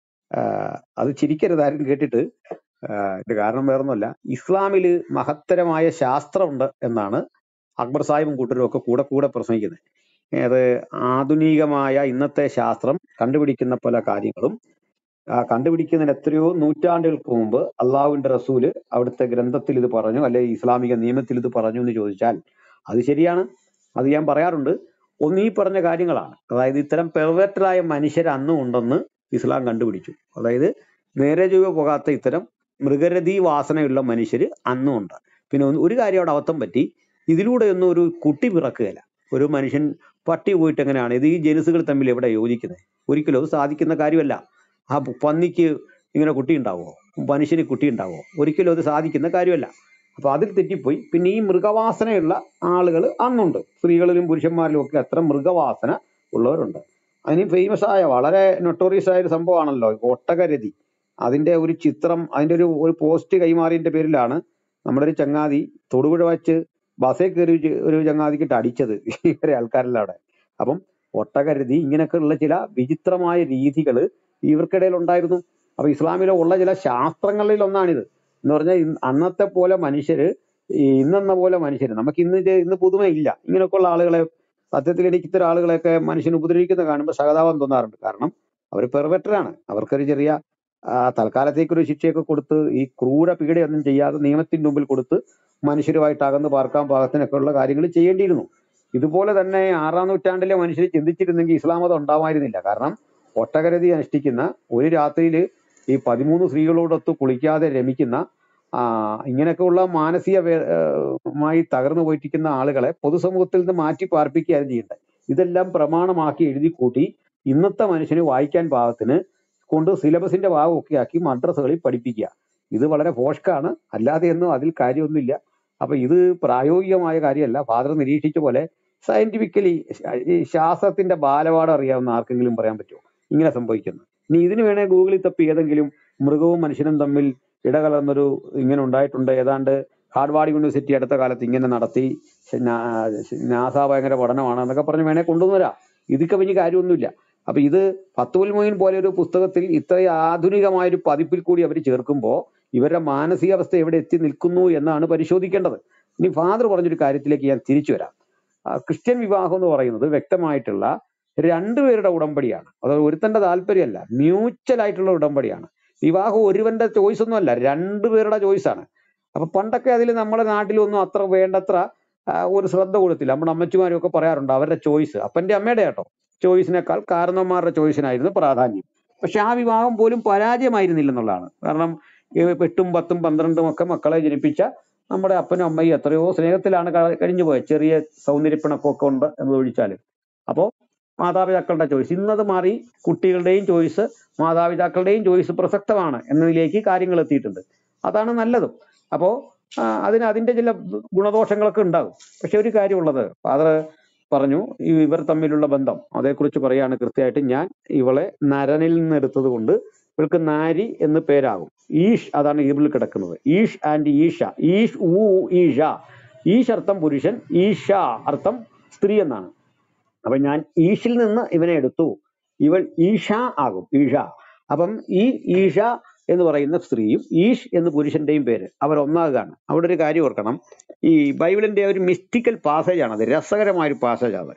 ആഹ് അത് ചിരിക്കരുത് ആരും കേട്ടിട്ട് ആഹ് ഇതിന്റെ കാരണം വേറൊന്നുമല്ല ഇസ്ലാമില് മഹത്തരമായ ശാസ്ത്രമുണ്ട് എന്നാണ് അക്ബർ സാഹിബും കൂട്ടരും ഒക്കെ കൂടെ കൂടെ പ്രസംഗിക്കുന്നത് അത് ആധുനികമായ ഇന്നത്തെ ശാസ്ത്രം കണ്ടുപിടിക്കുന്ന പല കാര്യങ്ങളും ആ കണ്ടുപിടിക്കുന്നതിന് എത്രയോ നൂറ്റാണ്ടുകൾക്ക് മുമ്പ് അള്ളാഹുവിന്റെ റസൂല് അവിടുത്തെ ഗ്രന്ഥത്തിൽ ഇത് പറഞ്ഞു അല്ലെ ഇസ്ലാമിക നിയമത്തിൽ ഇത് പറഞ്ഞു എന്ന് ചോദിച്ചാൽ അത് ശരിയാണ് അത് ഞാൻ പറയാറുണ്ട് ഒന്ന് ഈ പറഞ്ഞ കാര്യങ്ങളാണ് അതായത് ഇത്തരം പെർവേറ്റഡായ മനുഷ്യർ അന്നും ഉണ്ടെന്ന് ഇസ്ലാം കണ്ടുപിടിച്ചു അതായത് നേരെ ചൊവ്വെ പോകാത്ത ഇത്തരം മൃഗരതി വാസനയുള്ള മനുഷ്യർ അന്നും ഉണ്ട് പിന്നെ ഒന്ന് ഒരു കാര്യം അവിടെ അബദ്ധം പറ്റി ഇതിലൂടെ ഒന്നും ഒരു കുട്ടി പിറക്കുകയില്ല ഒരു മനുഷ്യൻ പട്ടി പോയിട്ട് എങ്ങനെയാണ് ഇത് ഈ ജനുസുകൾ തമ്മിൽ എവിടെ യോജിക്കുന്നത് ഒരിക്കലും അത് സാധിക്കുന്ന കാര്യമല്ല ആ പ- പന്നിക്ക് ഇങ്ങനെ കുട്ടി ഉണ്ടാവുമോ മനുഷ്യന് കുട്ടി ഉണ്ടാവുമോ ഒരിക്കലും അത് സാധിക്കുന്ന കാര്യമല്ല അപ്പൊ അതിൽ തെറ്റിപ്പോയി പിന്നെ ഈ മൃഗവാസനയുള്ള ആളുകൾ അന്നുണ്ട് സ്ത്രീകളിലും പുരുഷന്മാരിലും ഒക്കെ അത്ര മൃഗവാസന ഉള്ളവരുണ്ട് അതിന് ഫേമസ് ആയ വളരെ നൊട്ടോറിയസ് ആയ ഒരു സംഭവമാണല്ലോ ഈ ഒട്ടകരതി അതിന്റെ ഒരു ചിത്രം അതിന്റെ ഒരു ഒരു പോസ്റ്റ് കൈമാറിയതിന്റെ പേരിലാണ് നമ്മുടെ ഒരു ചങ്ങാതി തൊടുപുഴ വച്ച് ബസ്സേ കയറി ഒരു ചെ- ഒരു ചങ്ങാതിക്കിട്ട് അടിച്ചത് ഇവരെ ആൾക്കാരെല്ലാം അവിടെ അപ്പം ഒട്ടകരതി ഇങ്ങനെയൊക്കെയുള്ള ചില വിചിത്രമായ രീതികൾ ഇവർക്കിടയിൽ ഉണ്ടായിരുന്നു അപ്പൊ ഇസ്ലാമിലെ ഉള്ള ചില ശാസ്ത്രങ്ങളിൽ ഒന്നാണിത് എന്ന് പറഞ്ഞാൽ ഇന്ന് അന്നത്തെ പോലെ മനുഷ്യര് ഈ ഇന്നെന്ന പോലെ മനുഷ്യര് നമുക്ക് ഇന്ന് ഇത് ഇന്ന് പുതുമയില്ല ഇങ്ങനെയൊക്കെയുള്ള ആളുകളെ സത്യത്തിൽ എനിക്ക് ഇത്തരം ആളുകളെയൊക്കെ മനുഷ്യൻ ഉപദ്രവിക്കുന്ന കാണുമ്പോൾ സഹതാപം തോന്നാറുണ്ട് കാരണം അവർ പെർവെറ്ററാണ് അവർക്കൊരു ചെറിയ ആ, തൽക്കാലത്തേക്കൊരു ശിക്ഷയൊക്കെ കൊടുത്ത് ഈ ക്രൂര പീഡയൊന്നും ചെയ്യാതെ നിയമത്തിന്റെ മുമ്പിൽ കൊടുത്ത് മനുഷ്യരുമായിട്ട് അകന്ന് പാർക്കാൻ പാകത്തിനൊക്കെ ഉള്ള കാര്യങ്ങൾ ചെയ്യേണ്ടിയിരുന്നു ഇതുപോലെ തന്നെ ആറാം നൂറ്റാണ്ടിലെ മനുഷ്യർ ചിന്തിച്ചിരുന്നെങ്കിൽ ഇസ്ലാം മതം ഉണ്ടാവായിരുന്നില്ല കാരണം ഒട്ടകരതി അനുഷ്ഠിക്കുന്ന ഒരു രാത്രിയിൽ ഈ പതിമൂന്ന് സ്ത്രീകളോടൊത്ത് കുളിക്കാതെ രമിക്കുന്ന ആ, ഇങ്ങനെയൊക്കെയുള്ള മാനസിക വേ- ഏഹ് മായി തകർന്നു പോയിട്ടിരിക്കുന്ന ആളുകളെ പൊതുസമൂഹത്തിൽ നിന്ന് മാറ്റി പാർപ്പിക്കുകയാണ് ചെയ്യേണ്ടത് ഇതെല്ലാം പ്രമാണമാക്കി എഴുതി കൂട്ടി ഇന്നത്തെ മനുഷ്യന് വായിക്കാൻ പാകത്തിന് കൊണ്ട് സിലബസിന്റെ ഭാഗമൊക്കെ ആക്കി മദ്രസകളിൽ പഠിപ്പിക്കുക ഇത് വളരെ ഫോഷ്കാണ് അല്ലാതെ ഒന്നും അതിൽ കാര്യമൊന്നുമില്ല അപ്പൊ ഇത് പ്രായോഗികമായ കാര്യമല്ല ഫാദർ നിരീക്ഷിച്ച പോലെ സയന്റിഫിക്കലി ഈ ശാസ്ത്രത്തിന്റെ ബാലപാഠം അറിയാവുന്ന ആർക്കെങ്കിലും പറയാൻ പറ്റുമോ ഇങ്ങനെ സംഭവിക്കുന്നു ഇനി ഇതിന് വേണേ ഗൂഗിളിൽ തപ്പി ഏതെങ്കിലും മൃഗവും മനുഷ്യനും തമ്മിൽ ഇടകലർന്നൊരു ഇങ്ങനെ ഉണ്ടായിട്ടുണ്ട് ഏതാണ്ട് ഹാർഡ്വാർഡ് യൂണിവേഴ്സിറ്റി അടുത്ത കാലത്ത് ഇങ്ങനെ നടത്തി നാ- നാസ ഭയങ്കര പഠനമാണ് എന്നൊക്കെ പറഞ്ഞ് വേണേ കൊണ്ടുവന്നുവരാം ഇതൊക്കെ വലിയ കാര്യമൊന്നുമില്ല അപ്പൊ ഇത് ഫത്തുൽ മൊയിൻ പോലെ ഒരു പുസ്തകത്തിൽ ഇത്ര ആധുനികമായ ഒരു പതിപ്പിൽ കൂടി അവർ ചേർക്കുമ്പോൾ ഇവരുടെ മാനസികാവസ്ഥ എവിടെ എത്തി നിൽക്കുന്നു എന്നാണ് പരിശോധിക്കേണ്ടത് ഇനി ഫാദർ പറഞ്ഞൊരു കാര്യത്തിലേക്ക് ഞാൻ തിരിച്ചു വരാം ആ, ക്രിസ്ത്യൻ വിവാഹം എന്ന് പറയുന്നത് വ്യക്തമായിട്ടുള്ള രണ്ടുപേരുടെ ഉടമ്പടിയാണ് അത് ഒരുത്തന്റെ താല്പര്യമല്ല മ്യൂച്വൽ ആയിട്ടുള്ള ഉടമ്പടിയാണ് വിവാഹം ഒരുവന്റെ ചോയ്സ് ഒന്നുമല്ല രണ്ടുപേരുടെ ചോയ്സ് ആണ് അപ്പൊ പണ്ടൊക്കെ അതിൽ നമ്മുടെ നാട്ടിലൊന്നും അത്ര വേണ്ടത്ര ആ, ഒരു ശ്രദ്ധ കൊടുത്തില്ല നമ്മുടെ അമ്മച്ചിമാരും ഒക്കെ പറയാറുണ്ട് അവരുടെ ചോയ്സ് അപ്പന്റെ അമ്മയുടെ കേട്ടോ ചോയ്സിനേക്കാൾ കാരണവന്മാരുടെ ചോയ്സിനായിരുന്നു പ്രാധാന്യം പക്ഷെ ആ വിവാഹം പോലും പരാജയമായിരുന്നില്ലെന്നുള്ളതാണ് കാരണം ഈ എട്ടും പത്തും പന്ത്രണ്ടും ഒക്കെ മക്കളെ ജനിപ്പിച്ച നമ്മുടെ അപ്പനും അമ്മയും എത്രയോ സ്നേഹത്തിലാണ് ക- കഴിഞ്ഞു പോയത് ചെറിയ സൗന്ദര്യപ്പിണക്കമൊക്കെ ഉണ്ട് എന്ന് ഒഴിച്ചാൽ അപ്പോൾ മാതാപിതാക്കളുടെ ചോയ്സ് ഇന്നത് മാറി കുട്ടികളുടെയും ചോയ്സ് മാതാപിതാക്കളുടെയും ചോയ്സ് പ്രസക്തമാണ് എന്നതിലേക്ക് കാര്യങ്ങൾ എത്തിയിട്ടുണ്ട് അതാണ് നല്ലതും അപ്പോൾ അതിന് അതിന്റെ ചില ഗുണദോഷങ്ങളൊക്കെ ഉണ്ടാകും പക്ഷെ ഒരു കാര്യമുള്ളത് ഫാദർ പറഞ്ഞു ഈ ഇവർ തമ്മിലുള്ള ബന്ധം അതേക്കുറിച്ച് പറയാണ് കൃത്യമായിട്ട് ഞാൻ ഇവളെ നരനിൽ നിന്ന് എടുത്തത് കൊണ്ട് ഇവൾക്ക് നാരി എന്ന് പേരാകും ഈഷ് അതാണ് ഇതിൽ കിടക്കുന്നത് ഈഷ് ആൻഡ് ഈഷ ഈഷ് ഊ ഈഷ ഈഷ് അർത്ഥം പുരുഷൻ ഈഷ അർത്ഥം സ്ത്രീ എന്നാണ് അപ്പൊ ഞാൻ ഈഷിൽ നിന്ന് ഇവനെ എടുത്തു ഇവൾ ഈഷ ആകും ഈഷ അപ്പം ഈ ഈഷ എന്ന് പറയുന്ന സ്ത്രീയും ഈഷ് എന്ന് പുരുഷന്റെയും പേര് അവർ ഒന്നാകുകയാണ് അവിടെ ഒരു കാര്യം ഓർക്കണം ഈ ബൈബിളിന്റെ ഒരു മിസ്റ്റിക്കൽ പാസേജ് ആണ് അത് രസകരമായ ഒരു പാസേജ് ആണ്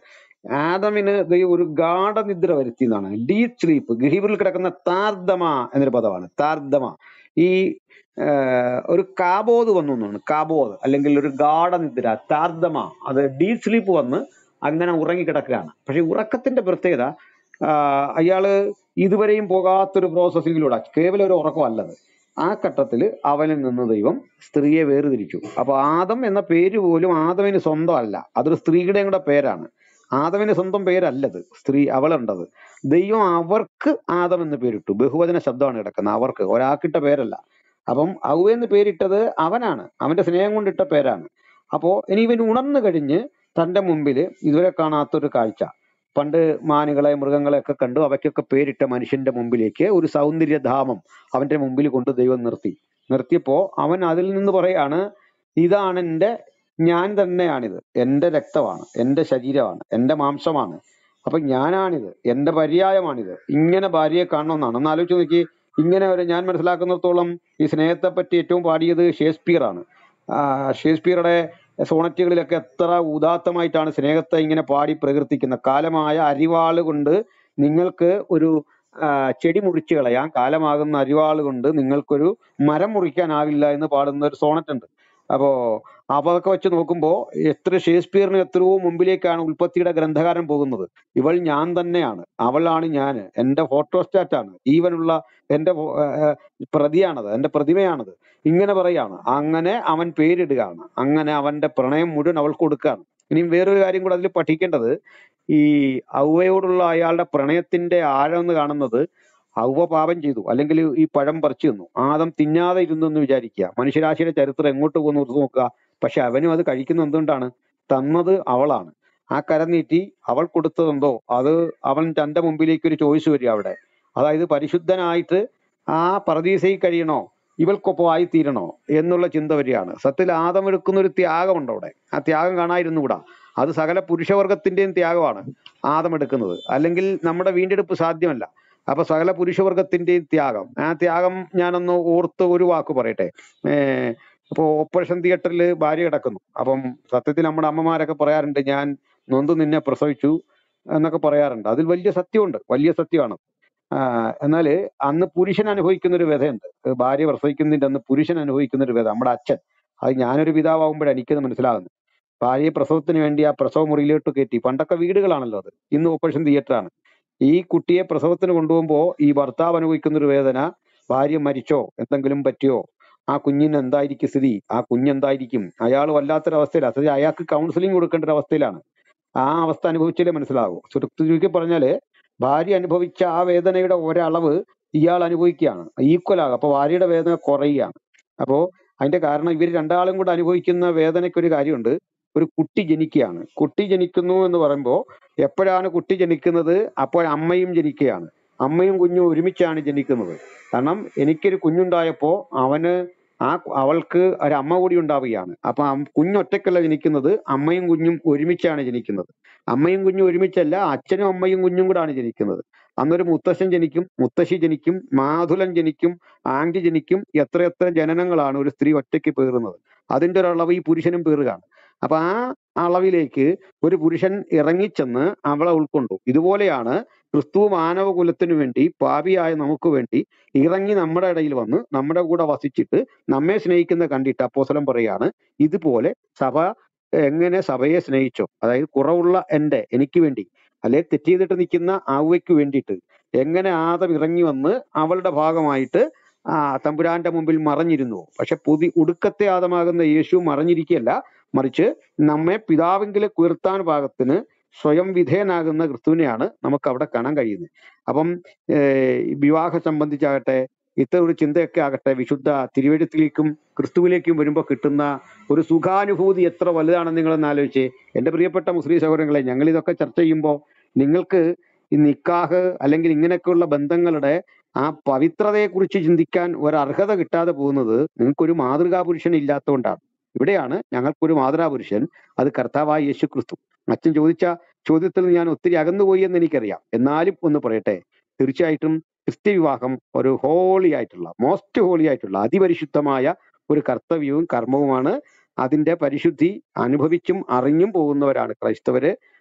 ആദമിന് ദൈവം ഒരു ഗാഠനിദ്ര വരുത്തി എന്നാണ് ഡീപ് സ്ലീപ്പ് ഗഹീബിൽ കിടക്കുന്ന താർദമ എന്നൊരു പദമാണ് താർദമ ഈ ആ, ഒരു കാബോധ് വന്നു എന്നാണ് കാബോധ് അല്ലെങ്കിൽ ഒരു ഗാഠനിദ്ര താർദമ അത് ഡീപ് സ്ലീപ്പ് വന്ന് അങ്ങനെ ഉറങ്ങിക്കിടക്കുകയാണ് പക്ഷെ ഉറക്കത്തിന്റെ പ്രത്യേകത ആ, അയാള് ഇതുവരെയും പോകാത്തൊരു പ്രോസസ്സിങ്ങിലൂടെ കേവലം ഒരു ഉറക്കമല്ലത് ആ ഘട്ടത്തിൽ അവനിൽ നിന്ന് ദൈവം സ്ത്രീയെ വേർതിരിച്ചു അപ്പൊ ആദം എന്ന പേര് പോലും ആദമിന് സ്വന്തമല്ല അതൊരു സ്ത്രീയുടെയും കൂടെ പേരാണ് ആദമിന് സ്വന്തം പേരല്ലത് സ്ത്രീ അവളുണ്ടത് ദൈവം അവർക്ക് ആദം എന്ന് പേരിട്ടു ബഹുവചന ശബ്ദമാണ് കിടക്കുന്നത് അവർക്ക് ഒരാൾക്കിട്ട പേരല്ല അപ്പം ഔ എന്ന് പേരിട്ടത് അവനാണ് അവന്റെ സ്നേഹം കൊണ്ടിട്ട പേരാണ് അപ്പോ ഇനി ഇവൻ ഉണർന്നു കഴിഞ്ഞ് തന്റെ മുമ്പിൽ ഇതുവരെ കാണാത്തൊരു കാഴ്ച പണ്ട് മാനുകളെ മൃഗങ്ങളെ ഒക്കെ കണ്ടു അവയ്ക്കൊക്കെ പേരിട്ട മനുഷ്യന്റെ മുമ്പിലേക്ക് ഒരു സൗന്ദര്യധാമം അവന്റെ മുമ്പിൽ കൊണ്ട് ദൈവം നിർത്തി നിർത്തിയപ്പോ അവൻ അതിൽ നിന്ന് പറയാണ് ഇതാണ് എൻ്റെ ഞാൻ തന്നെയാണിത് എൻ്റെ രക്തമാണ് എൻ്റെ ശരീരമാണ് എൻ്റെ മാംസമാണ് അപ്പൊ ഞാനാണിത് എൻ്റെ പര്യായമാണിത് ഇങ്ങനെ ഭാര്യയെ കാണണമെന്നാണ് ഒന്ന് ആലോചിച്ച് നോക്കി ഇങ്ങനെ ഒരു ഞാൻ മനസ്സിലാക്കുന്നിടത്തോളം ഈ സ്നേഹത്തെ പറ്റി ഏറ്റവും പാടിയത് ഷേക്സ്പിയർ ആണ് ആ, ഷേക്സ്പിയറുടെ സോണറ്റുകളിലൊക്കെ എത്ര ഉദാത്തമായിട്ടാണ് സ്നേഹത്തെ ഇങ്ങനെ പാടി പ്രകീർത്തിക്കുന്നത് കാലമായ അരിവാള് കൊണ്ട് നിങ്ങൾക്ക് ഒരു ആ, ചെടി മുറിച്ചു കളയാം കാലമാകുന്ന അരിവാള് കൊണ്ട് നിങ്ങൾക്കൊരു മരം മുറിക്കാനാവില്ല എന്ന് പാടുന്ന ഒരു സോണറ്റ് ഉണ്ട് അപ്പോ അപ്പൊ അതൊക്കെ വെച്ച് നോക്കുമ്പോ എത്ര ഷേക്സ്പിയറിന് എത്രയോ മുമ്പിലേക്കാണ് ഉൽപ്പത്തിയുടെ ഗ്രന്ഥകാരൻ പോകുന്നത് ഇവൾ ഞാൻ തന്നെയാണ് അവളാണ് ഞാൻ എന്റെ ഫോട്ടോസ്റ്റാറ്റാണ് ഈവനുള്ള എന്റെ ഫോ- ആ, ആ, പ്രതിയാണത് എന്റെ പ്രതിമയാണത് ഇങ്ങനെ പറയാണ് അങ്ങനെ അവൻ പേരിടുകയാണ് അങ്ങനെ അവന്റെ പ്രണയം മുഴുവൻ അവൾക്ക് കൊടുക്കുകയാണ് ഇനിയും വേറൊരു കാര്യം കൂടെ അതിൽ പഠിക്കേണ്ടത് ഈ ഔവയോടുള്ള അയാളുടെ പ്രണയത്തിന്റെ ആഴം എന്ന് കാണുന്നത് ഔവ പാപം ചെയ്തു അല്ലെങ്കിൽ ഈ പഴം പറിച്ചു തിന്നു ആദം തിന്നാതെ ഇരുന്നു എന്ന് വിചാരിക്കുക മനുഷ്യരാശിയുടെ ചരിത്രം എങ്ങോട്ട് പോകുന്നു ഓർത്ത് നോക്കുക പക്ഷെ അവനും അത് കഴിക്കുന്ന എന്തുകൊണ്ടാണ് തന്നത് അവളാണ് ആ കരം നീട്ടി അവൾ കൊടുത്തതെന്തോ അത് അവൻ തന്റെ മുമ്പിലേക്ക് ഒരു ചോയ്സ് വരിക അവിടെ അതായത് പരിശുദ്ധനായിട്ട് ആ പരദീസയിൽ കഴിയണോ ഇവൾക്കൊപ്പം ആയിത്തീരണോ എന്നുള്ള ചിന്ത വരികയാണ് സത്യത്തിൽ ആദം എടുക്കുന്ന ഒരു ത്യാഗമുണ്ട് അവിടെ ആ ത്യാഗം കാണാതിരുന്നുകൂടാ അത് സകല പുരുഷവർഗത്തിന്റെയും ത്യാഗമാണ് ആദം എടുക്കുന്നത് അല്ലെങ്കിൽ നമ്മുടെ വീണ്ടെടുപ്പ് സാധ്യമല്ല അപ്പൊ സകല പുരുഷവർഗത്തിന്റെയും ത്യാഗം ആ ത്യാഗം ഞാനൊന്ന് ഓർത്ത് ഒരു വാക്ക് പറയട്ടെ ഏർ ഇപ്പോ ഓപ്പറേഷൻ തിയേറ്ററിൽ ഭാര്യ കിടക്കുന്നു അപ്പം സത്യത്തിൽ നമ്മുടെ അമ്മമാരൊക്കെ പറയാറുണ്ട് ഞാൻ നൊന്ത് നിന്നെ പ്രസവിച്ചു എന്നൊക്കെ പറയാറുണ്ട് അതിൽ വലിയ സത്യമുണ്ട് വലിയ സത്യമാണ് ആ, എന്നാല് അന്ന് പുരുഷൻ അനുഭവിക്കുന്ന ഒരു വ്യഥയുണ്ട് ഏർ ഭാര്യ പ്രസവിക്കുന്നതിന്റെ അന്ന് പുരുഷൻ അനുഭവിക്കുന്ന ഒരു വ്യഥ നമ്മുടെ അച്ഛൻ അത് ഞാനൊരു പിതാവാകുമ്പോഴാണ് എനിക്കത് മനസ്സിലാകുന്നത് ഭാര്യയെ പ്രസവത്തിന് വേണ്ടി ആ പ്രസവ മുറിയിലോട്ട് കയറ്റി പണ്ടൊക്കെ വീടുകളാണല്ലോ അത് ഇന്ന് ഓപ്പറേഷൻ തിയേറ്റർ ആണ് ഈ കുട്ടിയെ പ്രസവത്തിന് കൊണ്ടുപോകുമ്പോൾ ഈ ഭർത്താവ് അനുഭവിക്കുന്ന ഒരു വേദന ഭാര്യ മരിച്ചോ എന്തെങ്കിലും പറ്റിയോ ആ കുഞ്ഞിന് എന്തായിരിക്കും സ്ഥിതി ആ കുഞ്ഞെന്തായിരിക്കും അയാൾ വല്ലാത്തൊരവസ്ഥയിലാണ് അതായത് അയാൾക്ക് കൗൺസിലിംഗ് കൊടുക്കേണ്ട ഒരു അവസ്ഥയിലാണ് ആ അവസ്ഥ അനുഭവിച്ചാലേ മനസ്സിലാകൂ ചുരുക്കി ചുരുക്കി പറഞ്ഞാല് ഭാര്യ അനുഭവിച്ച ആ വേദനയുടെ ഒരളവ് ഇയാൾ അനുഭവിക്കുകയാണ് ഈക്വൽ ആകും അപ്പൊ ഭാര്യയുടെ വേദന കുറയുകയാണ് അപ്പോ അതിന്റെ കാരണം ഇവർ രണ്ടാളും കൂടെ അനുഭവിക്കുന്ന വേദനയ്ക്ക് ഒരു കാര്യമുണ്ട് ഒരു കുട്ടി ജനിക്കുകയാണ് കുട്ടി ജനിക്കുന്നു എന്ന് പറയുമ്പോൾ എപ്പോഴാണ് കുട്ടി ജനിക്കുന്നത് അപ്പോൾ അമ്മയും ജനിക്കുകയാണ് അമ്മയും കുഞ്ഞും ഒരുമിച്ചാണ് ജനിക്കുന്നത് കാരണം എനിക്കൊരു കുഞ്ഞുണ്ടായപ്പോ അവന് ആ കു- അവൾക്ക് ഒരു അമ്മ കൂടി ഉണ്ടാവുകയാണ് അപ്പൊ അം- കുഞ്ഞൊറ്റക്കല്ല ജനിക്കുന്നത് അമ്മയും കുഞ്ഞും ഒരുമിച്ചാണ് ജനിക്കുന്നത് അമ്മയും കുഞ്ഞും ഒരുമിച്ചല്ല അച്ഛനും അമ്മയും കുഞ്ഞും കൂടാണ് ജനിക്കുന്നത് അന്നൊരു മുത്തശ്ശൻ ജനിക്കും മുത്തശ്ശി ജനിക്കും മാതുലൻ ജനിക്കും ആന്റി ജനിക്കും എത്രയെത്ര ജനനങ്ങളാണ് ഒരു സ്ത്രീ ഒറ്റയ്ക്ക് പേറുന്നത് അതിന്റെ ഒരു അളവ് ഈ പുരുഷനും പേറുകയാണ് അപ്പൊ ആ അളവിലേക്ക് ഒരു പുരുഷൻ ഇറങ്ങിച്ചെന്ന് അവളെ ഉൾക്കൊണ്ടു ഇതുപോലെയാണ് ക്രിസ്തു മാനവകുലത്തിനു വേണ്ടി പാപിയായ നമുക്ക് വേണ്ടി ഇറങ്ങി നമ്മുടെ ഇടയിൽ വന്ന് നമ്മുടെ കൂടെ വസിച്ചിട്ട് നമ്മെ സ്നേഹിക്കുന്ന കണ്ടിട്ട് അപ്പോസ്തലൻ പറയാണ് ഇതുപോലെ സഭ എങ്ങനെ സഭയെ സ്നേഹിച്ചോ അതായത് കുറവുള്ള എന്റെ എനിക്ക് വേണ്ടി അല്ലെ തെറ്റ് ചെയ്തിട്ട് നിൽക്കുന്ന ആവയ്ക്ക് വേണ്ടിയിട്ട് എങ്ങനെ ആദം ഇറങ്ങി വന്ന് അവളുടെ ഭാഗമായിട്ട് ആ തമ്പുരാന്റെ മുമ്പിൽ മറഞ്ഞിരുന്നു പക്ഷെ പുതി ഒടുക്കത്തെ ആദമാകുന്ന യേശു മറഞ്ഞിരിക്കുകയല്ല മറിച്ച് നമ്മെ പിതാവെങ്കിലെ കുയർത്താൻ പാകത്തിന് സ്വയം വിധേയനാകുന്ന ക്രിസ്തുവിനെയാണ് നമുക്ക് അവിടെ കാണാൻ കഴിയുന്നത് അപ്പം ഏഹ് വിവാഹം സംബന്ധിച്ചാകട്ടെ ഇത്തരം ഒരു ചിന്തയൊക്കെ ആകട്ടെ വിശുദ്ധ തിരുവഴുത്തിലേക്കും ക്രിസ്തുവിലേക്കും വരുമ്പോൾ കിട്ടുന്ന ഒരു സുഖാനുഭൂതി എത്ര വലുതാണെന്ന് നിങ്ങളൊന്ന് ആലോചിച്ചേ എന്റെ പ്രിയപ്പെട്ട മുസ്ലിം സഹോദരങ്ങളെ ഞങ്ങൾ ഇതൊക്കെ ചർച്ച ചെയ്യുമ്പോൾ നിങ്ങൾക്ക് ഈ നിക്കാഹ് അല്ലെങ്കിൽ ഇങ്ങനെയൊക്കെയുള്ള ബന്ധങ്ങളുടെ ആ പവിത്രതയെക്കുറിച്ച് ചിന്തിക്കാൻ ഒരു അർഹത കിട്ടാതെ പോകുന്നത് നിങ്ങൾക്കൊരു മാതൃകാ പുരുഷൻ ഇല്ലാത്തതുകൊണ്ടാണ് ഇവിടെയാണ് ഞങ്ങൾക്കൊരു മാതൃകാ പുരുഷൻ അത് കർത്താവായ യേശു ക്രിസ്തു അച്ഛൻ ചോദിച്ച ചോദ്യത്തിൽ നിന്ന് ഞാൻ ഒത്തിരി അകന്നുപോയി എന്ന് എനിക്കറിയാം എന്നാലും ഒന്ന് പറയട്ടെ തീർച്ചയായിട്ടും ക്രിസ്ത്യ വിവാഹം ഒരു ഹോളി ആയിട്ടുള്ള മോസ്റ്റ് ഹോളി ആയിട്ടുള്ള അതിപരിശുദ്ധമായ ഒരു കർത്തവ്യവും കർമ്മവുമാണ് അതിന്റെ പരിശുദ്ധി അനുഭവിച്ചും അറിഞ്ഞും പോകുന്നവരാണ് ക്രൈസ്തവര്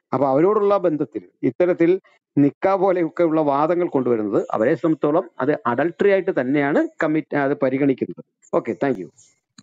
അപ്പൊ അവരോടുള്ള ബന്ധത്തിൽ ഇത്തരത്തിൽ നിക്ക പോലെയൊക്കെ ഉള്ള വാദങ്ങൾ കൊണ്ടുവരുന്നത് അവരെ സംബന്ധിച്ചോളം അത് അഡൾട്ടറി ആയിട്ട് തന്നെയാണ് കമ്മിറ്റ് അത് പരിഗണിക്കുന്നത് ഓക്കെ താങ്ക് യു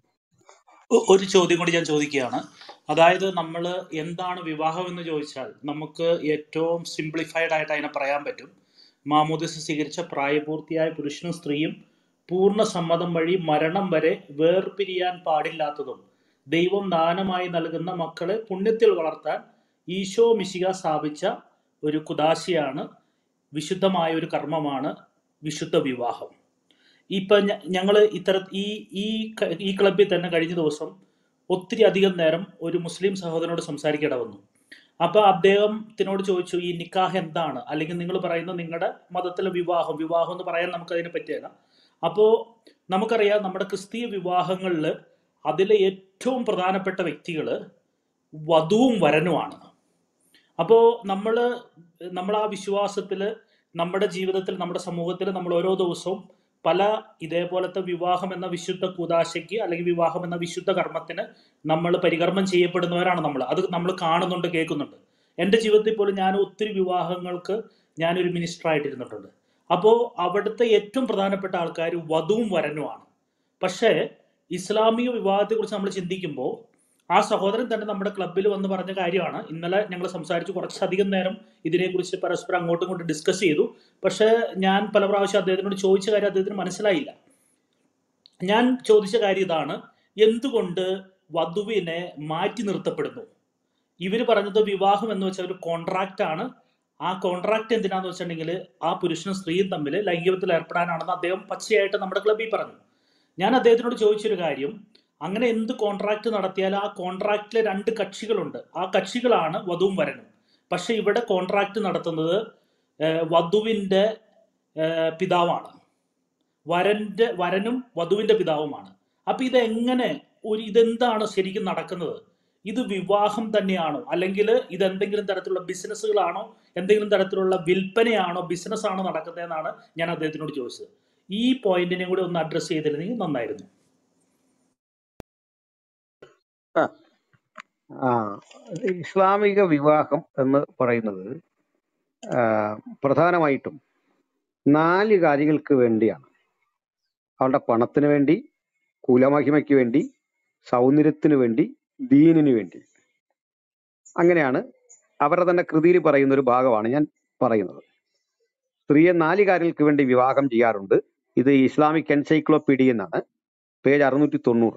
ഒ- ഒരു ചോദ്യം കൂടി ഞാൻ ചോദിക്കുകയാണ് അതായത് നമ്മൾ എന്താണ് വിവാഹം എന്ന് ചോദിച്ചാൽ നമുക്ക് ഏറ്റവും സിംപ്ലിഫൈഡ് ആയിട്ട് അതിനെ പറയാൻ പറ്റും മാമോദിസ സ്വീകരിച്ച പ്രായപൂർത്തിയായ പുരുഷനും സ്ത്രീയും പൂർണ്ണ സമ്മതം വഴി മരണം വരെ വേർപിരിയാൻ പാടില്ലാത്തതും ദൈവം ദാനമായി നൽകുന്ന മക്കളെ പുണ്യത്തിൽ വളർത്താൻ ഈശോ മിശിക സ്ഥാപിച്ച ഒരു കുദാശിയാണ് വിശുദ്ധമായ ഒരു കർമ്മമാണ് വിശുദ്ധ വിവാഹം ഇപ്പൊ ഞങ്ങൾ ഇത്തര ഈ ഈ ക- ഈ ക്ലബിൽ തന്നെ കഴിഞ്ഞ ദിവസം ഒത്തിരി അധികം നേരം ഒരു മുസ്ലിം സഹോദരനോട് സംസാരിക്കേണ്ട വന്നു അപ്പൊ അദ്ദേഹത്തിനോട് ചോദിച്ചു ഈ നിക്കാഹ് എന്താണ് അല്ലെങ്കിൽ നിങ്ങൾ പറയുന്ന നിങ്ങളുടെ മതത്തിലെ വിവാഹം വിവാഹം എന്ന് പറയാൻ നമുക്ക് അതിനെ പറ്റിയല്ല അപ്പോ നമുക്കറിയാം നമ്മുടെ ക്രിസ്തീയ വിവാഹങ്ങളിൽ അതിലെ ഏറ്റവും പ്രധാനപ്പെട്ട വ്യക്തികൾ വധുവും വരനുമാണ് അപ്പോൾ നമ്മൾ നമ്മൾ ആ വിശ്വാസത്തിൽ നമ്മുടെ ജീവിതത്തിൽ നമ്മുടെ സമൂഹത്തിൽ നമ്മൾ ഓരോ ദിവസവും പല ഇതേപോലത്തെ വിവാഹം എന്ന വിശുദ്ധ കൂതാശയ്ക്ക് അല്ലെങ്കിൽ വിവാഹം എന്ന വിശുദ്ധ കർമ്മത്തിന് നമ്മൾ പരികർമ്മം ചെയ്യപ്പെടുന്നവരാണ് നമ്മൾ അത് നമ്മൾ കാണുന്നുണ്ട് കേൾക്കുന്നുണ്ട് എൻ്റെ ജീവിതത്തിൽ പോലും ഞാൻ ഒത്തിരി വിവാഹങ്ങൾക്ക് ഞാനൊരു മിനിസ്റ്റർ ആയിട്ടിരുന്നിട്ടുണ്ട് അപ്പോൾ അവിടുത്തെ ഏറ്റവും പ്രധാനപ്പെട്ട ആൾക്കാർ വധുവും വരനുമാണ് പക്ഷേ ഇസ്ലാമിക വിവാഹത്തെക്കുറിച്ച് നമ്മൾ ചിന്തിക്കുമ്പോൾ ആ സഹോദരൻ തന്നെ നമ്മുടെ ക്ലബ്ബിൽ വന്ന് പറഞ്ഞ കാര്യമാണ് ഇന്നലെ ഞങ്ങൾ സംസാരിച്ച് കുറച്ചധികം നേരം ഇതിനെക്കുറിച്ച് പരസ്പരം അങ്ങോട്ടും ഇങ്ങോട്ടും ഡിസ്കസ് ചെയ്തു പക്ഷേ ഞാൻ പല പ്രാവശ്യം അദ്ദേഹത്തിനോട് ചോദിച്ച കാര്യം അദ്ദേഹത്തിന് മനസ്സിലായില്ല ഞാൻ ചോദിച്ച കാര്യം ഇതാണ് എന്തുകൊണ്ട് വധുവിനെ മാറ്റി നിർത്തപ്പെടുന്നു ഇവർ പറഞ്ഞത് വിവാഹം എന്ന് വെച്ചാൽ ഒരു കോൺട്രാക്റ്റ് ആണ് ആ കോൺട്രാക്ട് എന്തിനാന്ന് വെച്ചിട്ടുണ്ടെങ്കിൽ ആ പുരുഷനും സ്ത്രീയും തമ്മിൽ ലൈംഗികത്തിൽ ഏർപ്പെടാനാണെന്ന് അദ്ദേഹം പച്ചയായിട്ട് നമ്മുടെ ക്ലബ്ബിൽ പറഞ്ഞു ഞാൻ അദ്ദേഹത്തിനോട് ചോദിച്ചൊരു കാര്യം അങ്ങനെ എന്ത് കോൺട്രാക്ട് നടത്തിയാൽ ആ കോൺട്രാക്റ്റിലെ രണ്ട് കക്ഷികളുണ്ട് ആ കക്ഷികളാണ് വധുവും വരനും പക്ഷെ ഇവിടെ കോൺട്രാക്ട് നടത്തുന്നത് ഏഹ്, വധുവിന്റെ ഏഹ്, പിതാവാണ് വരന്റെ വരനും വധുവിന്റെ പിതാവുമാണ് അപ്പൊ ഇത് എങ്ങനെ ഒരു ഇതെന്താണ് ശരിക്കും നടക്കുന്നത് ഇത് വിവാഹം തന്നെയാണോ അല്ലെങ്കിൽ ഇത് എന്തെങ്കിലും തരത്തിലുള്ള ബിസിനസ്സുകളാണോ എന്തെങ്കിലും തരത്തിലുള്ള വിൽപ്പനയാണോ ബിസിനസ് ആണോ നടക്കുന്നതെന്നാണ് ഞാൻ അദ്ദേഹത്തിനോട് ചോദിച്ചത് ഈ പോയിന്റിനെ കൂടി ഒന്ന് അഡ്രസ്സ് ചെയ്തിരുന്നെങ്കിൽ നന്നായിരുന്നു ആ ആ, ഇസ്ലാമിക വിവാഹം എന്ന് പറയുന്നത് ആ, പ്രധാനമായിട്ടും നാല് കാര്യങ്ങൾക്ക് വേണ്ടിയാണ് അവളുടെ പണത്തിന് വേണ്ടി കുലമഹിമയ്ക്ക് വേണ്ടി സൗന്ദര്യത്തിന് വേണ്ടി ദീനിന് വേണ്ടി അങ്ങനെയാണ് അവരുടെ തന്നെ കൃതിയിൽ പറയുന്ന ഒരു ഭാഗമാണ് ഞാൻ പറയുന്നത് സ്ത്രീയെ നാല് കാര്യങ്ങൾക്ക് വേണ്ടി വിവാഹം ചെയ്യാറുണ്ട് ഇത് ഇസ്ലാമിക് എൻസൈക്ലോപീഡിയ എന്നാണ് പേജ് അറുന്നൂറ്റി തൊണ്ണൂറ്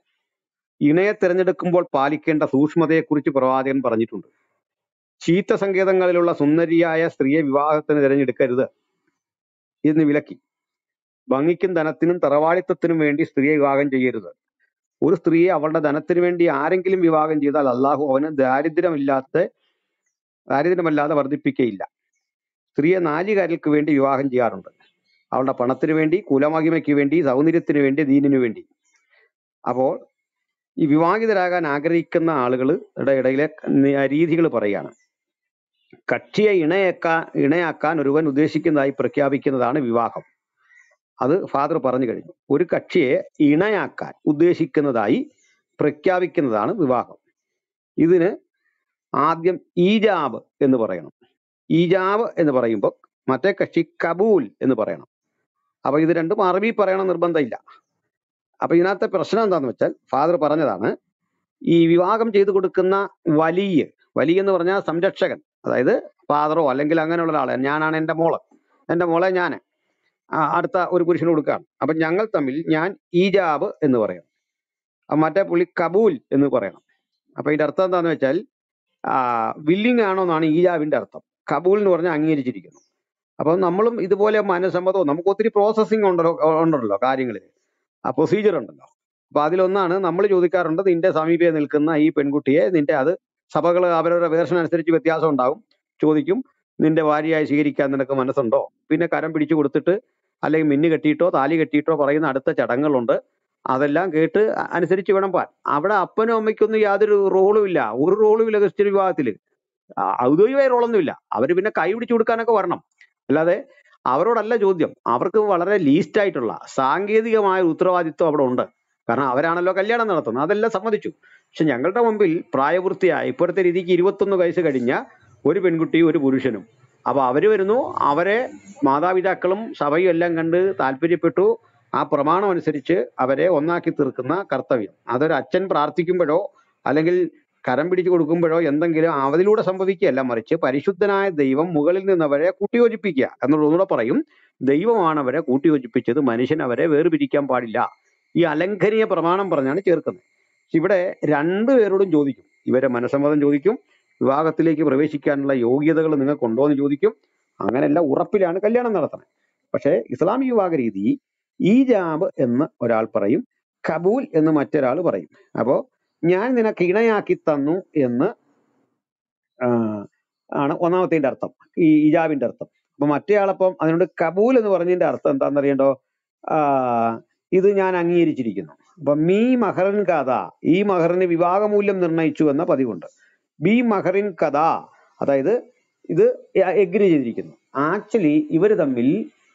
ഇണയെ തിരഞ്ഞെടുക്കുമ്പോൾ പാലിക്കേണ്ട സൂക്ഷ്മതയെക്കുറിച്ച് പ്രവാചകൻ പറഞ്ഞിട്ടുണ്ട് ചീത്ത സങ്കേതങ്ങളിലുള്ള സുന്ദരിയായ സ്ത്രീയെ വിവാഹത്തിന് തിരഞ്ഞെടുക്കരുത് എന്ന് വിലക്കി ഭംഗിക്കും ധനത്തിനും തറവാളിത്തത്തിനും വേണ്ടി സ്ത്രീയെ വിവാഹം ചെയ്യരുത് ഒരു സ്ത്രീയെ അവളുടെ ധനത്തിന് വേണ്ടി ആരെങ്കിലും വിവാഹം ചെയ്താൽ അള്ളാഹു അവന് ദാരിദ്ര്യമില്ലാത്ത ദാരിദ്ര്യമല്ലാതെ വർദ്ധിപ്പിക്കുകയില്ല സ്ത്രീയെ നാല് കാര്യങ്ങൾക്ക് വേണ്ടി വിവാഹം ചെയ്യാറുണ്ട് അവളുടെ പണത്തിന് വേണ്ടി കുലമഹിമയ്ക്ക് വേണ്ടി സൗന്ദര്യത്തിന് വേണ്ടി ദീനിനു വേണ്ടി അപ്പോൾ ഈ വിവാഹിതരാകാൻ ആഗ്രഹിക്കുന്ന ആളുകളുടെ ഇടയിലെ രീതികൾ പറയുകയാണ് കക്ഷിയെ ഇണയാക്കാൻ ഇണയാക്കാൻ ഒരുവൻ ഉദ്ദേശിക്കുന്നതായി പ്രഖ്യാപിക്കുന്നതാണ് വിവാഹം അത് ഫാദർ പറഞ്ഞു കഴിഞ്ഞു ഒരു കക്ഷിയെ ഇണയാക്കാൻ ഉദ്ദേശിക്കുന്നതായി പ്രഖ്യാപിക്കുന്നതാണ് വിവാഹം ഇതിന് ആദ്യം ഈജാബ് എന്ന് പറയണം ഈജാബ് എന്ന് പറയുമ്പോൾ മറ്റേ കക്ഷി കബൂൽ എന്ന് പറയണം അപ്പൊ ഇത് രണ്ടും അറബി പറയണം നിർബന്ധമില്ല അപ്പൊ ഇതിനകത്തെ പ്രശ്നം എന്താന്ന് വെച്ചാൽ ഫാദർ പറഞ്ഞതാണ് ഈ വിവാഹം ചെയ്തു കൊടുക്കുന്ന വലിയ വലിയ എന്ന് പറഞ്ഞാൽ സംരക്ഷകൻ അതായത് ഫാദറോ അല്ലെങ്കിൽ അങ്ങനെയുള്ള ഒരാളെ ഞാനാണ് എൻ്റെ മോള് എൻ്റെ മോളെ ഞാൻ അടുത്ത ഒരു പുരുഷന് കൊടുക്കുകയാണ് അപ്പൊ ഞങ്ങൾ തമ്മിൽ ഞാൻ ഈജാബ് എന്ന് പറയണം അപ്പൊ മറ്റേ പുള്ളി കബൂൽ എന്ന് പറയണം അപ്പൊ ഇതിന്റെ അർത്ഥം എന്താന്ന് വെച്ചാൽ വില്ലിങ് ആണോ എന്നാണ് ഈജാബിന്റെ അർത്ഥം കബൂൽ എന്ന് പറഞ്ഞാൽ അംഗീകരിച്ചിരിക്കുന്നു അപ്പൊ നമ്മളും ഇതുപോലെ മനസ്സമ്മതവും നമുക്ക് ഒത്തിരി പ്രോസസ്സിംഗ് ഉണ്ടല്ലോ ഉണ്ടല്ലോ കാര്യങ്ങളിൽ ആ പ്രൊസീജിയർ ഉണ്ടല്ലോ അപ്പൊ അതിലൊന്നാണ് നമ്മൾ ചോദിക്കാറുണ്ട് നിന്റെ സമീപേ നിൽക്കുന്ന ഈ പെൺകുട്ടിയെ നിന്റെ അത് സഭകൾ അവരവരുടെ വേർഷൻ അനുസരിച്ച് വ്യത്യാസം ഉണ്ടാവും ചോദിക്കും നിന്റെ ഭാര്യയായി സ്വീകരിക്കാൻ നിനക്ക് മനസ്സുണ്ടോ പിന്നെ കരം പിടിച്ചു കൊടുത്തിട്ട് അല്ലെങ്കിൽ മിന്നു കെട്ടിയിട്ടോ താലി കെട്ടിയിട്ടോ പറയുന്ന അടുത്ത ചടങ്ങുകളുണ്ട് അതെല്ലാം കേട്ട് അ- അനുസരിച്ച് വേണം പോകാൻ അവിടെ അപ്പനും അമ്മയ്ക്കൊന്നും യാതൊരു റോളും ഇല്ല ഒരു റോളും ഇല്ല ക്രിസ്ത്യൻ വിവാഹത്തിൽ ഔദ്യോഗികമായ റോളൊന്നും ഇല്ല അവർ പിന്നെ കൈ പിടിച്ചു കൊടുക്കാനൊക്കെ വരണം അല്ലാതെ അവരോടല്ല ചോദ്യം അവർക്ക് വളരെ ലീസ്റ്റ് ആയിട്ടുള്ള സാങ്കേതികമായ ഒരു ഉത്തരവാദിത്വം അവിടെ ഉണ്ട് കാരണം അവരാണല്ലോ കല്യാണം നടത്തുന്നത് അതെല്ലാം സമ്മതിച്ചു പക്ഷെ ഞങ്ങളുടെ മുമ്പിൽ പ്രായപൂർത്തിയായ ഇപ്പോഴത്തെ രീതിക്ക് ഇരുപത്തൊന്ന് വയസ്സ് കഴിഞ്ഞ ഒരു പെൺകുട്ടിയും ഒരു പുരുഷനും അപ്പൊ അവര് വരുന്നു അവരെ മാതാപിതാക്കളും സഭയും എല്ലാം കണ്ട് താല്പര്യപ്പെട്ടു ആ പ്രമാണം അനുസരിച്ച് അവരെ ഒന്നാക്കി തീർക്കുന്ന കർത്തവ്യം അതൊരു അച്ഛൻ പ്രാർത്ഥിക്കുമ്പോഴോ അല്ലെങ്കിൽ കരം പിടിച്ചു കൊടുക്കുമ്പോഴോ എന്തെങ്കിലും അവതിലൂടെ സംഭവിക്കുകയല്ല മറിച്ച് പരിശുദ്ധനായ ദൈവം മുകളിൽ നിന്ന് അവരെ കൂട്ടിയോജിപ്പിക്കുക എന്നുള്ളതുകൂടെ പറയും ദൈവമാണ് അവരെ കൂട്ടിയോജിപ്പിച്ചത് മനുഷ്യൻ അവരെ വേർപിരിക്കാൻ പാടില്ല ഈ അലംഘനീയ പ്രമാണം പറഞ്ഞാണ് ചേർക്കുന്നത് പക്ഷെ ഇവിടെ രണ്ടുപേരോടും ചോദിക്കും ഇവരെ മനസ്സമ്മതം ചോദിക്കും വിവാഹത്തിലേക്ക് പ്രവേശിക്കാനുള്ള യോഗ്യതകൾ നിങ്ങൾക്കുണ്ടോ എന്ന് ചോദിക്കും അങ്ങനെയല്ല ഉറപ്പിലാണ് കല്യാണം നടത്തുന്നത് പക്ഷേ ഇസ്ലാമിക വിവാഹ രീതി ഈജാബ് എന്ന് ഒരാൾ പറയും കബൂൽ എന്ന് മറ്റൊരാൾ പറയും അപ്പോ ഞാൻ നിനക്ക് ഇണയാക്കി തന്നു എന്ന് ആ, ആണ് ഒന്നാമത്തെ അർത്ഥം ഈ ഇജാബിന്റെ അർത്ഥം അപ്പൊ മറ്റേയാളപ്പം അതിനോട് കബൂൽ എന്ന് പറഞ്ഞതിന്റെ അർത്ഥം എന്താണെന്ന് അറിയണ്ടോ ആ, ഇത് ഞാൻ അംഗീകരിച്ചിരിക്കുന്നു അപ്പൊ മീ മഹറിൻ കഥ ഈ മഹറിന് വിവാഹമൂല്യം നിർണയിച്ചു എന്ന പതിവുണ്ട് ബി മഹറിൻ കഥ അതായത് ഇത് എഗ്രി ചെയ്തിരിക്കുന്നു ആക്ച്വലി ഇവർ തമ്മിൽ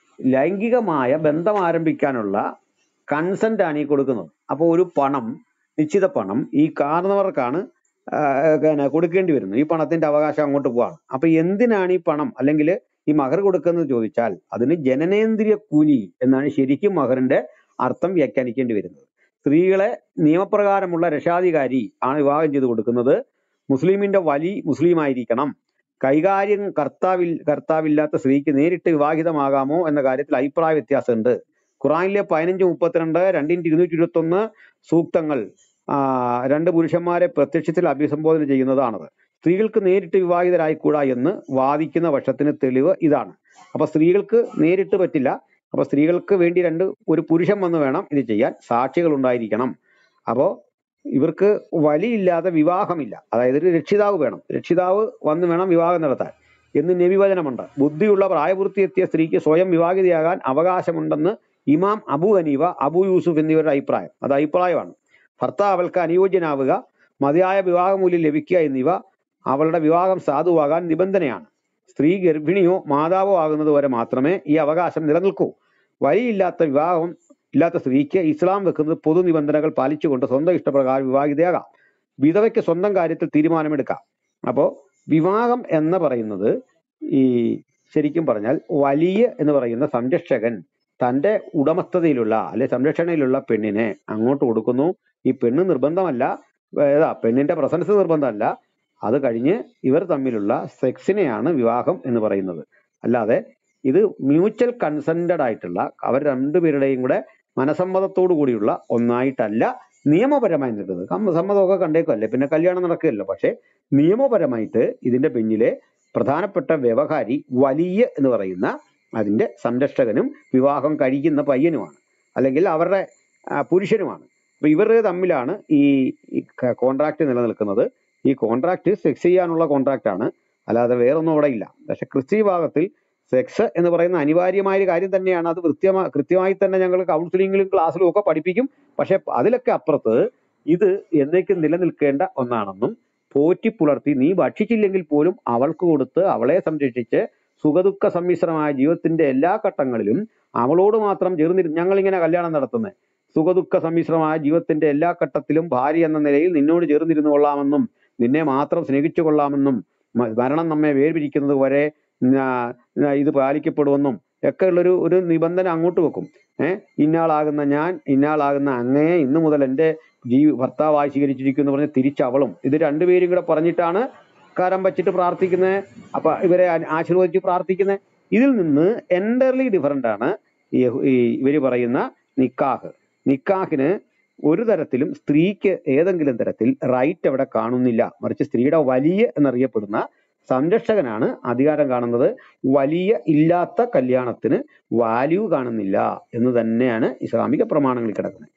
ലൈംഗികമായ ബന്ധം ആരംഭിക്കാനുള്ള കൺസെന്റ് ആണ് ഈ കൊടുക്കുന്നത് അപ്പോൾ ഒരു പണം നിശ്ചിത പണം ഈ കാരണവർക്കാണ് പിന്നെ കൊടുക്കേണ്ടി വരുന്നത് ഈ പണത്തിന്റെ അവകാശം അങ്ങോട്ട് പോവാണ് അപ്പൊ എന്തിനാണ് ഈ പണം അല്ലെങ്കിൽ ഈ മഹർ കൊടുക്കുന്നത് ചോദിച്ചാൽ അതിന് ജനനേന്ദ്രിയ കൂലി എന്നാണ് ശരിക്കും മഹറിന്റെ അർത്ഥം വ്യാഖ്യാനിക്കേണ്ടി വരുന്നത് സ്ത്രീകളെ നിയമപ്രകാരമുള്ള രക്ഷാധികാരി ആണ് വിവാഹം ചെയ്ത് കൊടുക്കുന്നത് മുസ്ലിമിന്റെ വലി മുസ്ലിം ആയിരിക്കണം കൈകാര്യം കർത്താവിൽ കർത്താവില്ലാത്ത സ്ത്രീക്ക് നേരിട്ട് വിവാഹിതമാകാമോ എന്ന കാര്യത്തിൽ അഭിപ്രായ വ്യത്യാസമുണ്ട് ഖുറാനിലെ പതിനഞ്ച് മുപ്പത്തിരണ്ട് രണ്ടിന്റെ ഇരുന്നൂറ്റി ഇരുപത്തി ഒന്ന് സൂക്തങ്ങൾ ആ, രണ്ട് പുരുഷന്മാരെ പ്രത്യക്ഷത്തിൽ അഭിസംബോധന ചെയ്യുന്നതാണത് സ്ത്രീകൾക്ക് നേരിട്ട് വിവാഹിതരായിക്കൂടാ എന്ന് വാദിക്കുന്ന പക്ഷത്തിന് തെളിവ് ഇതാണ് അപ്പൊ സ്ത്രീകൾക്ക് നേരിട്ട് പറ്റില്ല അപ്പൊ സ്ത്രീകൾക്ക് വേണ്ടി രണ്ട് ഒരു പുരുഷൻ വന്ന് വേണം ഇത് ചെയ്യാൻ സാക്ഷികൾ ഉണ്ടായിരിക്കണം അപ്പോ ഇവർക്ക് വലിയില്ലാതെ വിവാഹമില്ല അതായത് ഒരു രക്ഷിതാവ് വേണം രക്ഷിതാവ് വന്ന് വേണം വിവാഹം നടത്താൻ എന്ന് നബിവചനമുണ്ട് ബുദ്ധിയുള്ള പ്രായപൂർത്തിയെത്തിയ സ്ത്രീക്ക് സ്വയം വിവാഹിതയാകാൻ അവകാശമുണ്ടെന്ന് ഇമാം അബു ഹനീഫ അബു യൂസുഫ് എന്നിവരുടെ അഭിപ്രായം അത് അഭിപ്രായമാണ് ഭർത്താവ് അവൾക്ക് അനുയോജ്യനാവുക മതിയായ വിവാഹമൂല്യം ലഭിക്കുക എന്നിവ അവളുടെ വിവാഹം സാധുവാകാൻ നിബന്ധനയാണ് സ്ത്രീ ഗർഭിണിയോ മാതാവോ ആകുന്നത് വരെ മാത്രമേ ഈ അവകാശം നിലനിൽക്കൂ വഴിയില്ലാത്ത വിവാഹം ഇല്ലാത്ത സ്ത്രീക്ക് ഇസ്ലാം വെക്കുന്നത് പൊതു നിബന്ധനകൾ പാലിച്ചുകൊണ്ട് സ്വന്തം ഇഷ്ടപ്രകാരം വിവാഹിതയാകാം വിധവയ്ക്ക് സ്വന്തം കാര്യത്തിൽ തീരുമാനമെടുക്കാം അപ്പോ വിവാഹം എന്ന് പറയുന്നത് ഈ ശരിക്കും പറഞ്ഞാൽ വലിയ എന്ന് പറയുന്ന സംരക്ഷകൻ തന്റെ ഉടമസ്ഥതയിലുള്ള അല്ലെ സംരക്ഷണയിലുള്ള പെണ്ണിനെ അങ്ങോട്ട് കൊടുക്കുന്നു ഈ പെണ്ണ് നിർബന്ധമല്ല ഏതാ പെണ്ണിന്റെ പ്രസൻസ് നിർബന്ധമല്ല അത് കഴിഞ്ഞ് ഇവർ തമ്മിലുള്ള സെക്സിനെയാണ് വിവാഹം എന്ന് പറയുന്നത് അല്ലാതെ ഇത് മ്യൂച്വൽ കൺസെന്റഡ് ആയിട്ടുള്ള അവർ രണ്ടുപേരുടെയും കൂടെ മനസമ്മതത്തോടു കൂടിയുള്ള ഒന്നായിട്ടല്ല നിയമപരമായി നിൽക്കുന്നത് കമ്മ- സമ്മതമൊക്കെ കണ്ടേക്കല്ലേ പിന്നെ കല്യാണം നടക്കുകയല്ലോ പക്ഷെ നിയമപരമായിട്ട് ഇതിന്റെ പിന്നിലെ പ്രധാനപ്പെട്ട വ്യവഹാരി വലിയ എന്ന് പറയുന്ന അതിന്റെ സംരക്ഷകനും വിവാഹം കഴിക്കുന്ന പയ്യനുമാണ് അല്ലെങ്കിൽ അവരുടെ ആ, പുരുഷനുമാണ് അപ്പൊ ഇവർ തമ്മിലാണ് ഈ കോൺട്രാക്ട് നിലനിൽക്കുന്നത് ഈ കോൺട്രാക്ട് സെക്സ് ചെയ്യാനുള്ള കോൺട്രാക്ട് ആണ് അല്ലാതെ വേറൊന്നും അവിടെ ഇല്ല പക്ഷെ ക്രിസ്ത്യ വിഭാഗത്തിൽ സെക്സ് എന്ന് പറയുന്ന അനിവാര്യമായ ഒരു കാര്യം തന്നെയാണ് അത് കൃത്യമായി കൃത്യമായി തന്നെ ഞങ്ങൾ കൗൺസിലിംഗിലും ക്ലാസ്സിലും ഒക്കെ പഠിപ്പിക്കും പക്ഷെ അതിലൊക്കെ അപ്പുറത്ത് ഇത് എന്നേക്കും നിലനിൽക്കേണ്ട ഒന്നാണെന്നും പോറ്റി പുലർത്തി നീ ഭക്ഷിച്ചില്ലെങ്കിൽ പോലും അവൾക്ക് കൊടുത്ത് അവളെ സംരക്ഷിച്ച് സുഖദുഃഖ സമ്മിശ്രമായ ജീവിതത്തിന്റെ എല്ലാ ഘട്ടങ്ങളിലും അവളോട് മാത്രം ചേർന്നിരുന്ന് ഞങ്ങൾ ഇങ്ങനെ കല്യാണം നടത്തുന്നത് സുഖദുഃഖ സമ്മിശ്രമായ ജീവിതത്തിന്റെ എല്ലാ ഘട്ടത്തിലും ഭാര്യ എന്ന നിലയിൽ നിന്നോട് ചേർന്നിരുന്നു കൊള്ളാമെന്നും നിന്നെ മാത്രം സ്നേഹിച്ചു കൊള്ളാമെന്നും മ- മരണം നമ്മെ വേർപിരിക്കുന്നത് വരെ ഞാ- ഞാ- ഇത് പാലിക്കപ്പെടുമെന്നും ഒക്കെ ഉള്ളൊരു ഒരു നിബന്ധന അങ്ങോട്ട് വെക്കും ഏഹ് ഇന്നാളാകുന്ന ഞാൻ ഇന്നാളാകുന്ന അങ്ങയെ ഇന്നു മുതൽ എൻ്റെ ജീ ഭർത്താവായി സ്വീകരിച്ചിരിക്കുന്നു എന്ന് പറഞ്ഞ് തിരിച്ചവളും ഇത് രണ്ടുപേരും കൂടെ പറഞ്ഞിട്ടാണ് കരം വച്ചിട്ട് പ്രാർത്ഥിക്കുന്നത് അപ്പൊ ഇവരെ ആ- ആശീർവദിച്ച് പ്രാർത്ഥിക്കുന്നത് ഇതിൽ നിന്ന് എൻ്റർലി ഡിഫറൻ്റ് ആണ് ഈ ഈ ഇവര് പറയുന്ന നിക്കാഹ് നിക്കാഹിന് ഒരു തരത്തിലും സ്ത്രീക്ക് ഏതെങ്കിലും തരത്തിൽ റൈറ്റ് അവിടെ കാണുന്നില്ല മറിച്ച് സ്ത്രീയുടെ വലിയ എന്നറിയപ്പെടുന്ന സംരക്ഷകനാണ് അധികാരം കാണുന്നത് വലിയ ഇല്ലാത്ത കല്യാണത്തിന് വാല്യൂ കാണുന്നില്ല എന്ന് തന്നെയാണ് ഇസ്ലാമിക പ്രമാണങ്ങളിൽ കിടക്കുന്നത്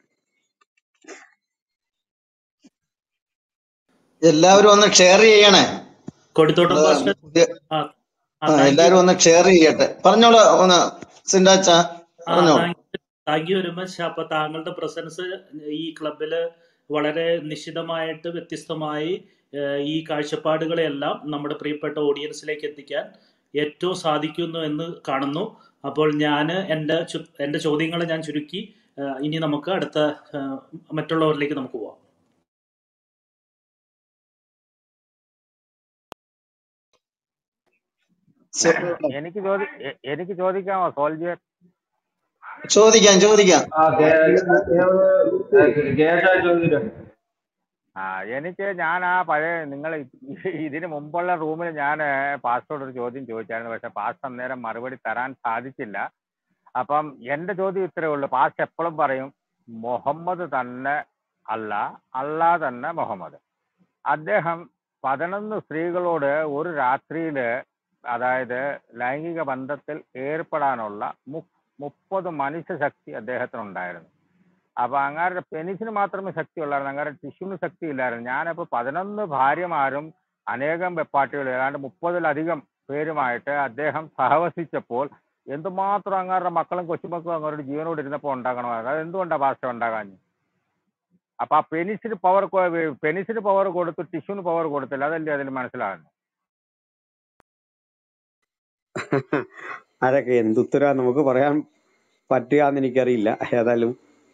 എല്ലാവരും ഒന്ന് ഷെയർ ചെയ്യണേ കൊടിത്തോട്ടം നമ്മള് പാസ്റ്റർ പുതിയ ആ ആ, താങ്ക് യു എല്ലാവരും ഒന്ന് ഷെയർ ചെയ്യട്ടെ പറഞ്ഞോളൂ ഒന്ന് സിൻഡാച്ച ആ പറഞ്ഞോളൂ താങ്ക് യു വെരി മച്ച് അപ്പൊ താങ്കളുടെ പ്രസൻസ് ഈ ക്ലബില് വളരെ നിശ്ചിതമായിട്ട് വ്യത്യസ്തമായി ഏഹ്, ഈ കാഴ്ചപ്പാടുകളെല്ലാം നമ്മുടെ പ്രിയപ്പെട്ട ഓഡിയൻസിലേക്ക് എത്തിക്കാൻ ഏറ്റവും സാധിക്കുന്നു എന്ന് കാണുന്നു അപ്പോൾ ഞാൻ എൻ്റെ ചു- എൻ്റെ ചോദ്യങ്ങൾ ഞാൻ ചുരുക്കി ഏഹ്, ഇനി നമുക്ക് അടുത്ത ഏഹ്, മറ്റുള്ളവരിലേക്ക് നമുക്ക് പോവാം സോ- എനിക്ക് ചോദി എ- എനിക്ക് ചോദിക്കാമോ സോൾജിയർ ചോദിക്കാം ചോദിക്കാം ആ കേട്ടാ ചോദിച്ചിട്ട് ആ എനിക്ക് ഞാൻ ആ പഴയ നിങ്ങൾ ഇതിന് മുമ്പുള്ള റൂമിൽ ഞാൻ പാസ്റ്റോട് ഒരു ചോദ്യം ചോദിച്ചായിരുന്നു പക്ഷെ പാസ്റ്റ് അന്നേരം മറുപടി തരാൻ സാധിച്ചില്ല അപ്പം എന്റെ ചോദ്യം ഇത്രേ ഉള്ളൂ പാസ്റ്റ് എപ്പോഴും പറയും മുഹമ്മദ് തന്നെ അല്ല അല്ലാ തന്നെ മുഹമ്മദ് അദ്ദേഹം പതിനൊന്ന് സ്ത്രീകളോട് ഒരു രാത്രിയില് അതായത് ലൈംഗിക ബന്ധത്തിൽ ഏർപ്പെടാനുള്ള മു- മുപ്പത് മനുഷ്യശക്തി അദ്ദേഹത്തിനുണ്ടായിരുന്നു അപ്പൊ അങ്ങാരുടെ പെനിസിന് മാത്രമേ ശക്തി ഉള്ളായിരുന്നു അങ്ങാരുടെ ടിഷ്യൂന് ശക്തി ഇല്ലായിരുന്നു ഞാനപ്പോ പതിനൊന്ന് ഭാര്യമാരും അനേകം വെപ്പാട്ടികൾ ഏതാണ്ട് മുപ്പതിലധികം പേരുമായിട്ട് അദ്ദേഹം സഹവസിച്ചപ്പോൾ എന്തുമാത്രം അങ്ങാരുടെ മക്കളും കൊച്ചുമക്കളും അങ്ങോട്ട് ജീവനോട് ഇരുന്നപ്പോൾ ഉണ്ടാകണമായിരുന്നു അത് എന്തുകൊണ്ടാണ് ഭാഷ ഉണ്ടാകാൻ അപ്പൊ ആ പെനിസിന് പവർ പെനിസിന് പവർ കൊടുത്തു ടിഷ്യൂന് പവർ കൊടുത്തില്ല അതല്ലേ അതിൽ മനസ്സിലാകുന്നത് അതൊക്കെ എന്തുത്തരാ നമുക്ക് പറയാൻ പറ്റുക എന്ന് എനിക്കറിയില്ല ഏതായാലും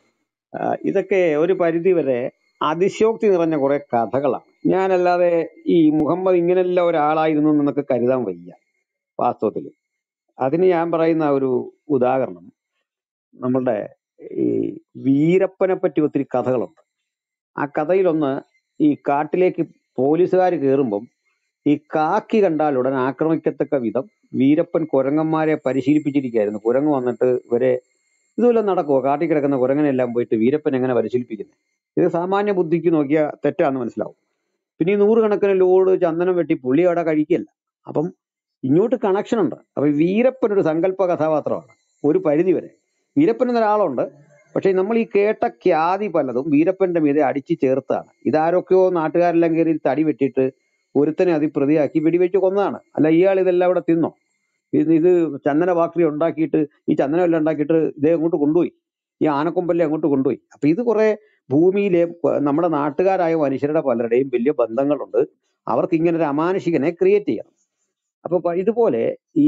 ആ, ഇതൊക്കെ ഒരു പരിധി വരെ അതിശയോക്തി നിറഞ്ഞ കുറെ കഥകളാണ് ഞാനല്ലാതെ ഈ മുഹമ്മദ് ഇങ്ങനെയുള്ള ഒരാളായിരുന്നു എന്നൊക്കെ കരുതാൻ വയ്യ വാസ്തവത്തിൽ അതിന് ഞാൻ പറയുന്ന ഒരു ഉദാഹരണം നമ്മളുടെ ഈ വീരപ്പനെ പറ്റി ഒത്തിരി കഥകളുണ്ട് ആ കഥയിലൊന്ന് ഈ കാട്ടിലേക്ക് പോലീസുകാർ കയറുമ്പം ഈ കാക്കി കണ്ടാൽ ഉടൻ ആക്രമിക്കത്തക്ക വിധം വീരപ്പൻ കുരങ്ങന്മാരെ പരിശീലിപ്പിച്ചിരിക്കുകയായിരുന്നു കുരങ്ങ് വന്നിട്ട് ഇവരെ ഇതുവല്ല നടക്കുമോ കാട്ടിൽ കിടക്കുന്ന കുരങ്ങനെല്ലാം പോയിട്ട് വീരപ്പൻ എങ്ങനെ പരിശീലിപ്പിക്കുന്നത് ഇത് സാമാന്യ ബുദ്ധിക്ക് നോക്കിയാൽ തെറ്റാന്ന് മനസ്സിലാവും പിന്നെ ഈ നൂറുകണക്കിന് ലോഡ് ചന്ദനം വെട്ടി പുള്ളി അവിടെ കഴിക്കല്ല അപ്പം ഇങ്ങോട്ട് കണക്ഷൻ ഉണ്ട് അപ്പൊ ഈ വീരപ്പൻ ഒരു സങ്കല്പ കഥാപാത്രമാണ് ഒരു പരിധി വരെ വീരപ്പൻ എന്നൊരാളുണ്ട് പക്ഷെ നമ്മൾ ഈ കേട്ട ഖ്യാതി പലതും വീരപ്പന്റെ മീതെ അടിച്ചു ചേർത്താണ് ഇതാരൊക്കെയോ നാട്ടുകാരെല്ലാം കയറി തടി വെട്ടിയിട്ട് ഒരുത്തനെ അതി പ്രതിയാക്കി വെടിവെച്ച് കൊന്നതാണ് അല്ല ഇയാൾ ഇതെല്ലാം ഇവിടെ തിന്നോ ഇത് ഇത് ചന്ദന ഫാക്ടറി ഉണ്ടാക്കിയിട്ട് ഈ ചന്ദനം എല്ലാം ഉണ്ടാക്കിയിട്ട് ഇതേ അങ്ങോട്ട് കൊണ്ടുപോയി ഈ ആനക്കൊമ്പല്ലേ അങ്ങോട്ട് കൊണ്ടുപോയി അപ്പൊ ഇത് കുറെ ഭൂമിയിലെ പ- നമ്മുടെ നാട്ടുകാരായ മനുഷ്യരുടെ പലരുടെയും വലിയ ബന്ധങ്ങളുണ്ട് അവർക്ക് ഇങ്ങനെ ഒരു അമാനുഷികനെ ക്രിയേറ്റ് ചെയ്യണം അപ്പൊ പ- ഇതുപോലെ ഈ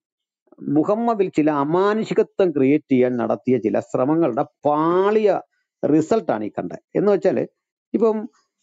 മുഹമ്മദിൽ ചില അമാനുഷികത്വം ക്രിയേറ്റ് ചെയ്യാൻ നടത്തിയ ചില ശ്രമങ്ങളുടെ പാളിയ റിസൾട്ടാണ് ഈ കണ്ടത് എന്ന് വെച്ചാല് ഇപ്പം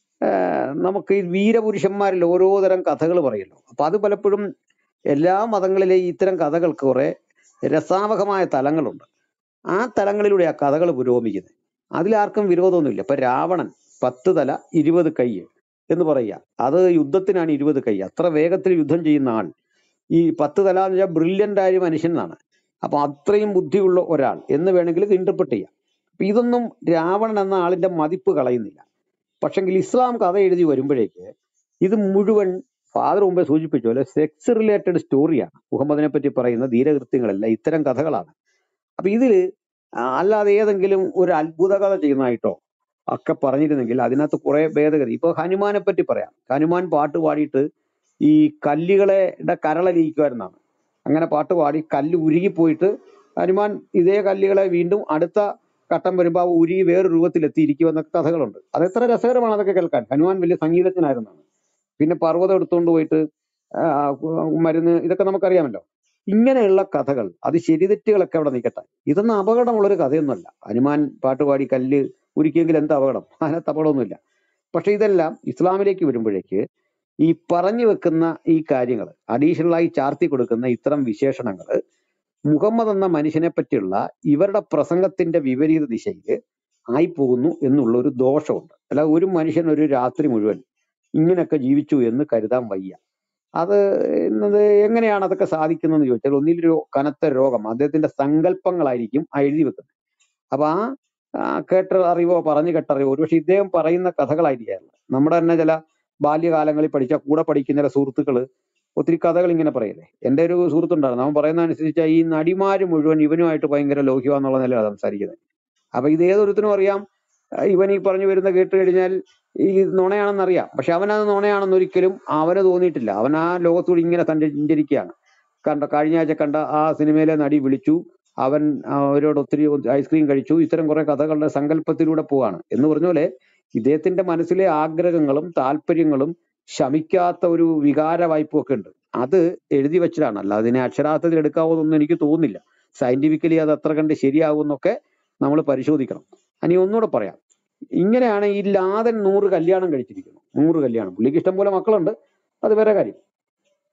ആഹ് നമുക്ക് ഈ വീരപുരുഷന്മാരിൽ ഓരോ തരം കഥകൾ പറയല്ലോ അപ്പൊ അത് പലപ്പോഴും എല്ലാ മതങ്ങളിലെയും ഇത്തരം കഥകൾക്ക് കുറെ രസാവഹമായ തലങ്ങളുണ്ട് ആ തലങ്ങളിലൂടെ ആ കഥകൾ പുരോഗമിക്കുന്നത് അതിലാർക്കും വിരോധമൊന്നുമില്ല ഇപ്പൊ രാവണൻ പത്ത് തല ഇരുപത് കൈ എന്ന് പറയുക അത് യുദ്ധത്തിനാണ് ഇരുപത് കൈ അത്ര വേഗത്തിൽ യുദ്ധം ചെയ്യുന്ന ആൾ ഈ പത്ത് തല എന്ന് വെച്ചാൽ ബ്രില്യൻ്റ് ആയ ഒരു മനുഷ്യൻ എന്നാണ് അപ്പൊ അത്രയും ബുദ്ധിയുള്ള ഒരാൾ എന്ന് വേണമെങ്കിൽ ഇന്റർപ്രറ്റ് ചെയ്യാം അപ്പൊ ഇതൊന്നും രാവണൻ എന്ന ആളിന്റെ മതിപ്പ് കളയുന്നില്ല പക്ഷെങ്കിൽ ഇസ്ലാം കഥ എഴുതി വരുമ്പോഴേക്ക് ഇത് മുഴുവൻ ഫാദർ മുമ്പേ സൂചിപ്പിച്ച പോലെ സെക്സ് റിലേറ്റഡ് സ്റ്റോറിയാണ് മുഹമ്മദിനെ പറ്റി പറയുന്ന ധീരകൃത്യങ്ങളല്ല ഇത്തരം കഥകളാണ് അപ്പൊ ഇതില് ആ, അല്ലാതെ ഏതെങ്കിലും ഒരു അത്ഭുത കഥ ചെയ്യുന്നതായിട്ടോ ഒക്കെ പറഞ്ഞിരുന്നെങ്കിൽ അതിനകത്ത് കുറെ ഭേദഗതി ഇപ്പൊ ഹനുമാനെ പറ്റി പറയാം ഹനുമാൻ പാട്ട് പാടിയിട്ട് ഈ കല്ലുകളെ കരളലിയിക്കുമായിരുന്നാണ് അങ്ങനെ പാട്ട് പാടി കല്ല് ഉരുകിപ്പോയിട്ട് ഹനുമാൻ ഇതേ കല്ലുകളെ വീണ്ടും അടുത്ത ഘട്ടം വരുമ്പോൾ ആ ഉരുകി വേറൊരു രൂപത്തിൽ എത്തിയിരിക്കുമെന്ന കഥകളുണ്ട് അത് എത്ര രസകരമാണ് അതൊക്കെ കേൾക്കാൻ ഹനുമാൻ വലിയ സംഗീതജ്ഞനായിരുന്നാണ് പിന്നെ പർവ്വതം എടുത്തുകൊണ്ട് പോയിട്ട് ആ, മരുന്ന് ഇതൊക്കെ നമുക്കറിയാമല്ലോ ഇങ്ങനെയുള്ള കഥകൾ അത് ശരിതെറ്റുകളൊക്കെ അവിടെ നിൽക്കട്ടെ ഇതൊന്നും അപകടമുള്ളൊരു കഥയൊന്നുമല്ല ഹനുമാൻ പാട്ടുപാടി കല്ല് ഉരുക്കിയെങ്കിൽ എന്താ അപകടം അതിനകത്ത് അപകടമൊന്നുമില്ല പക്ഷെ ഇതെല്ലാം ഇസ്ലാമിലേക്ക് വരുമ്പോഴേക്ക് ഈ പറഞ്ഞു വെക്കുന്ന ഈ കാര്യങ്ങൾ അഡീഷണൽ ആയി ചാർത്തി കൊടുക്കുന്ന ഇത്തരം വിശേഷണങ്ങൾ മുഹമ്മദ് എന്ന മനുഷ്യനെ പറ്റിയുള്ള ഇവരുടെ പ്രസംഗത്തിന്റെ വിപരീത ദിശയിൽ ആയിപ്പോകുന്നു എന്നുള്ള ഒരു ദോഷമുണ്ട് അല്ല ഒരു മനുഷ്യൻ ഒരു രാത്രി മുഴുവൻ ഇങ്ങനെയൊക്കെ ജീവിച്ചു എന്ന് കരുതാൻ വയ്യ അത് എന്നത് എങ്ങനെയാണ് അതൊക്കെ സാധിക്കുന്നതെന്ന് ചോദിച്ചാൽ ഒന്നിലൊരു കനത്ത രോഗം അദ്ദേഹത്തിന്റെ സങ്കല്പങ്ങളായിരിക്കും ആ എഴുതി വെക്കുന്നത് അപ്പൊ ആ ആ കേട്ട അറിവോ പറഞ്ഞു കേട്ട അറിവോ ഒരുപക്ഷെ ഇദ്ദേഹം പറയുന്ന കഥകളായിരിക്കാറില്ല നമ്മുടെ തന്നെ ചില ബാല്യകാലങ്ങളിൽ പഠിച്ച കൂടെ പഠിക്കുന്ന ചില സുഹൃത്തുക്കള് ഒത്തിരി കഥകൾ ഇങ്ങനെ പറയല്ലേ എന്റെ ഒരു സുഹൃത്തുണ്ടായിരുന്നു അവൻ പറയുന്ന അനുസരിച്ച് ഈ നടിമാര് മുഴുവൻ ഇവനുമായിട്ട് ഭയങ്കര ലോഹ്യമാന്നുള്ള നിലയാണ് സംസാരിക്കുന്നത് അപ്പൊ ഇത് ഏതൊരുത്തിനും അറിയാം ആ, ഇവൻ ഈ പറഞ്ഞു വരുന്ന കേട്ട് കഴിഞ്ഞാൽ ഈ നുണയാണെന്ന് അറിയാം പക്ഷെ അവനത് നുണയാണെന്ന് ഒരിക്കലും അവന് തോന്നിയിട്ടില്ല അവൻ ആ ലോകത്തൂടെ ഇങ്ങനെ സഞ്ചരിക്കുകയാണ് കണ്ട കഴിഞ്ഞ ആഴ്ച കണ്ട ആ സിനിമയിലെ നടി വിളിച്ചു അവൻ ആ, അവരോട് ഒത്തിരി ഐസ്ക്രീം കഴിച്ചു ഇത്തരം കുറെ കഥകളുടെ സങ്കല്പത്തിലൂടെ പോവാണ് എന്ന് പറഞ്ഞ പോലെ ഇദ്ദേഹത്തിന്റെ മനസ്സിലെ ആഗ്രഹങ്ങളും താല്പര്യങ്ങളും ശമിക്കാത്ത ഒരു വികാര വായ്പും ഒക്കെ ഉണ്ട് അത് എഴുതി വെച്ചതാണ് അല്ല അതിനെ അക്ഷരാർത്ഥത്തിൽ എടുക്കാവോന്നൊന്നും എനിക്ക് തോന്നുന്നില്ല സയന്റിഫിക്കലി അത് അത്ര കണ്ട് ശരിയാവുമെന്നൊക്കെ നമ്മൾ പരിശോധിക്കണം ഇനി ഒന്നുകൂടെ പറയാം ഇങ്ങനെയാണ് ഈ ലാദൻ നൂറ് കല്യാണം കഴിച്ചിരിക്കുന്നു നൂറ് കല്യാണം പുള്ളിക്ക് ഇഷ്ടം പോലെ മക്കളുണ്ട് അത് വേറെ കാര്യം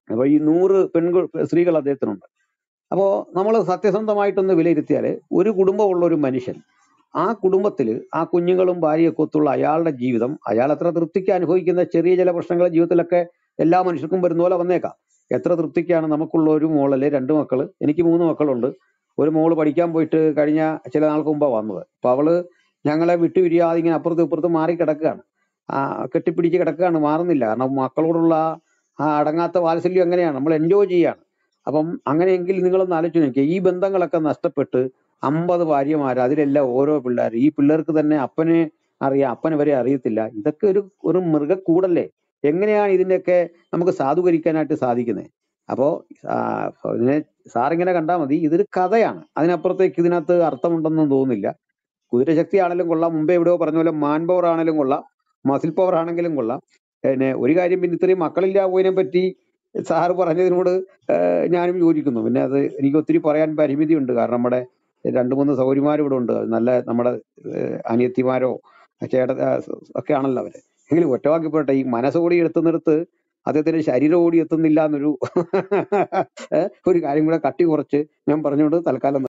അപ്പൊ ഈ നൂറ് പെൺകു സ്ത്രീകൾ അദ്ദേഹത്തിനുണ്ട് അപ്പോ നമ്മൾ സത്യസന്ധമായിട്ടൊന്ന് വിലയിരുത്തിയാൽ ഒരു കുടുംബമുള്ള ഒരു മനുഷ്യൻ ആ കുടുംബത്തിൽ ആ കുഞ്ഞുങ്ങളും ഭാര്യയൊക്കെ ഒത്തുള്ള അയാളുടെ ജീവിതം അയാൾ എത്ര തൃപ്തിക്ക് അനുഭവിക്കുന്ന ചെറിയ ചില പ്രശ്നങ്ങൾ ജീവിതത്തിലൊക്കെ എല്ലാ മനുഷ്യർക്കും വരുന്ന പോലെ വന്നേക്കാം എത്ര തൃപ്തിക്കാണ് നമുക്കുള്ള ഒരു മോളല്ലേ രണ്ട് മക്കള് എനിക്ക് മൂന്ന് മക്കളുണ്ട് ഒരു മോള് പഠിക്കാൻ പോയിട്ട് കഴിഞ്ഞ ചില നാൾക്ക് മുമ്പാ വന്നത് അപ്പൊ അവള് ഞങ്ങളെ വിട്ടുപിരിയാതെ ഇങ്ങനെ അപ്പുറത്തും ഇപ്പുറത്തും മാറി കിടക്കുകയാണ് ആ കെട്ടിപ്പിടിച്ച് കിടക്കുകയാണ് മാറുന്നില്ല കാരണം മക്കളോടുള്ള ആ അടങ്ങാത്ത വാത്സല്യം അങ്ങനെയാണ് നമ്മൾ എൻജോയ് ചെയ്യാണ് അപ്പം അങ്ങനെയെങ്കിൽ നിങ്ങളൊന്ന് ആലോചിച്ച് നോക്കിയേ ഈ ബന്ധങ്ങളൊക്കെ നഷ്ടപ്പെട്ട് അമ്പത് ഭാര്യമാര് അതിലെല്ലാം ഓരോ പിള്ളേർ ഈ പിള്ളേർക്ക് തന്നെ അപ്പനെ അറിയാം അപ്പനെ വരെ അറിയത്തില്ല ഇതൊക്കെ ഒരു ഒരു മൃഗക്കൂടല്ലേ എങ്ങനെയാണ് ഇതിന്റെയൊക്കെ നമുക്ക് സാധൂകരിക്കാനായിട്ട് സാധിക്കുന്നത് അപ്പോ ആ, ഇതിനെ സാറിങ്ങനെ കണ്ടാൽ മതി ഇതൊരു കഥയാണ് അതിനപ്പുറത്തേക്ക് ഇതിനകത്ത് അർത്ഥമുണ്ടെന്നും തോന്നുന്നില്ല കുതിരശക്തി ആണെങ്കിലും കൊള്ളാം മുമ്പേ എവിടെയോ പറഞ്ഞ പോലെ മാൻ പവർ ആണെങ്കിലും കൊള്ളാം മസിൽ പവർ ആണെങ്കിലും കൊള്ളാം പിന്നെ ഒരു കാര്യം പിന്നെ ഇത്രയും മക്കളില്ല പോയതിനെ പറ്റി സാറ് പറഞ്ഞതിനോട് ഏഹ് ഞാനും യോജിക്കുന്നു പിന്നെ അത് എനിക്ക് ഒത്തിരി പറയാൻ പരിമിതിയുണ്ട് കാരണം നമ്മുടെ രണ്ട് മൂന്ന് സൗകര്യമാരും ഇവിടെ ഉണ്ട് നല്ല നമ്മുടെ ഏഹ് അനിയത്തിമാരോ ചേട്ട ഏഹ് ഒക്കെ ആണല്ലോ അവര് എങ്കിലും ഒറ്റവാക്കി പോട്ടെ ഈ മനസ്സോടി എത്തുന്നിടത്ത് അദ്ദേഹത്തിന്റെ ശരീരം ഓടി എത്തുന്നില്ല എന്നൊരു ഏഹ് ഒരു കാര്യം കൂടെ കട്ടി കുറച്ച് ഞാൻ പറഞ്ഞുകൊണ്ട് തൽക്കാലം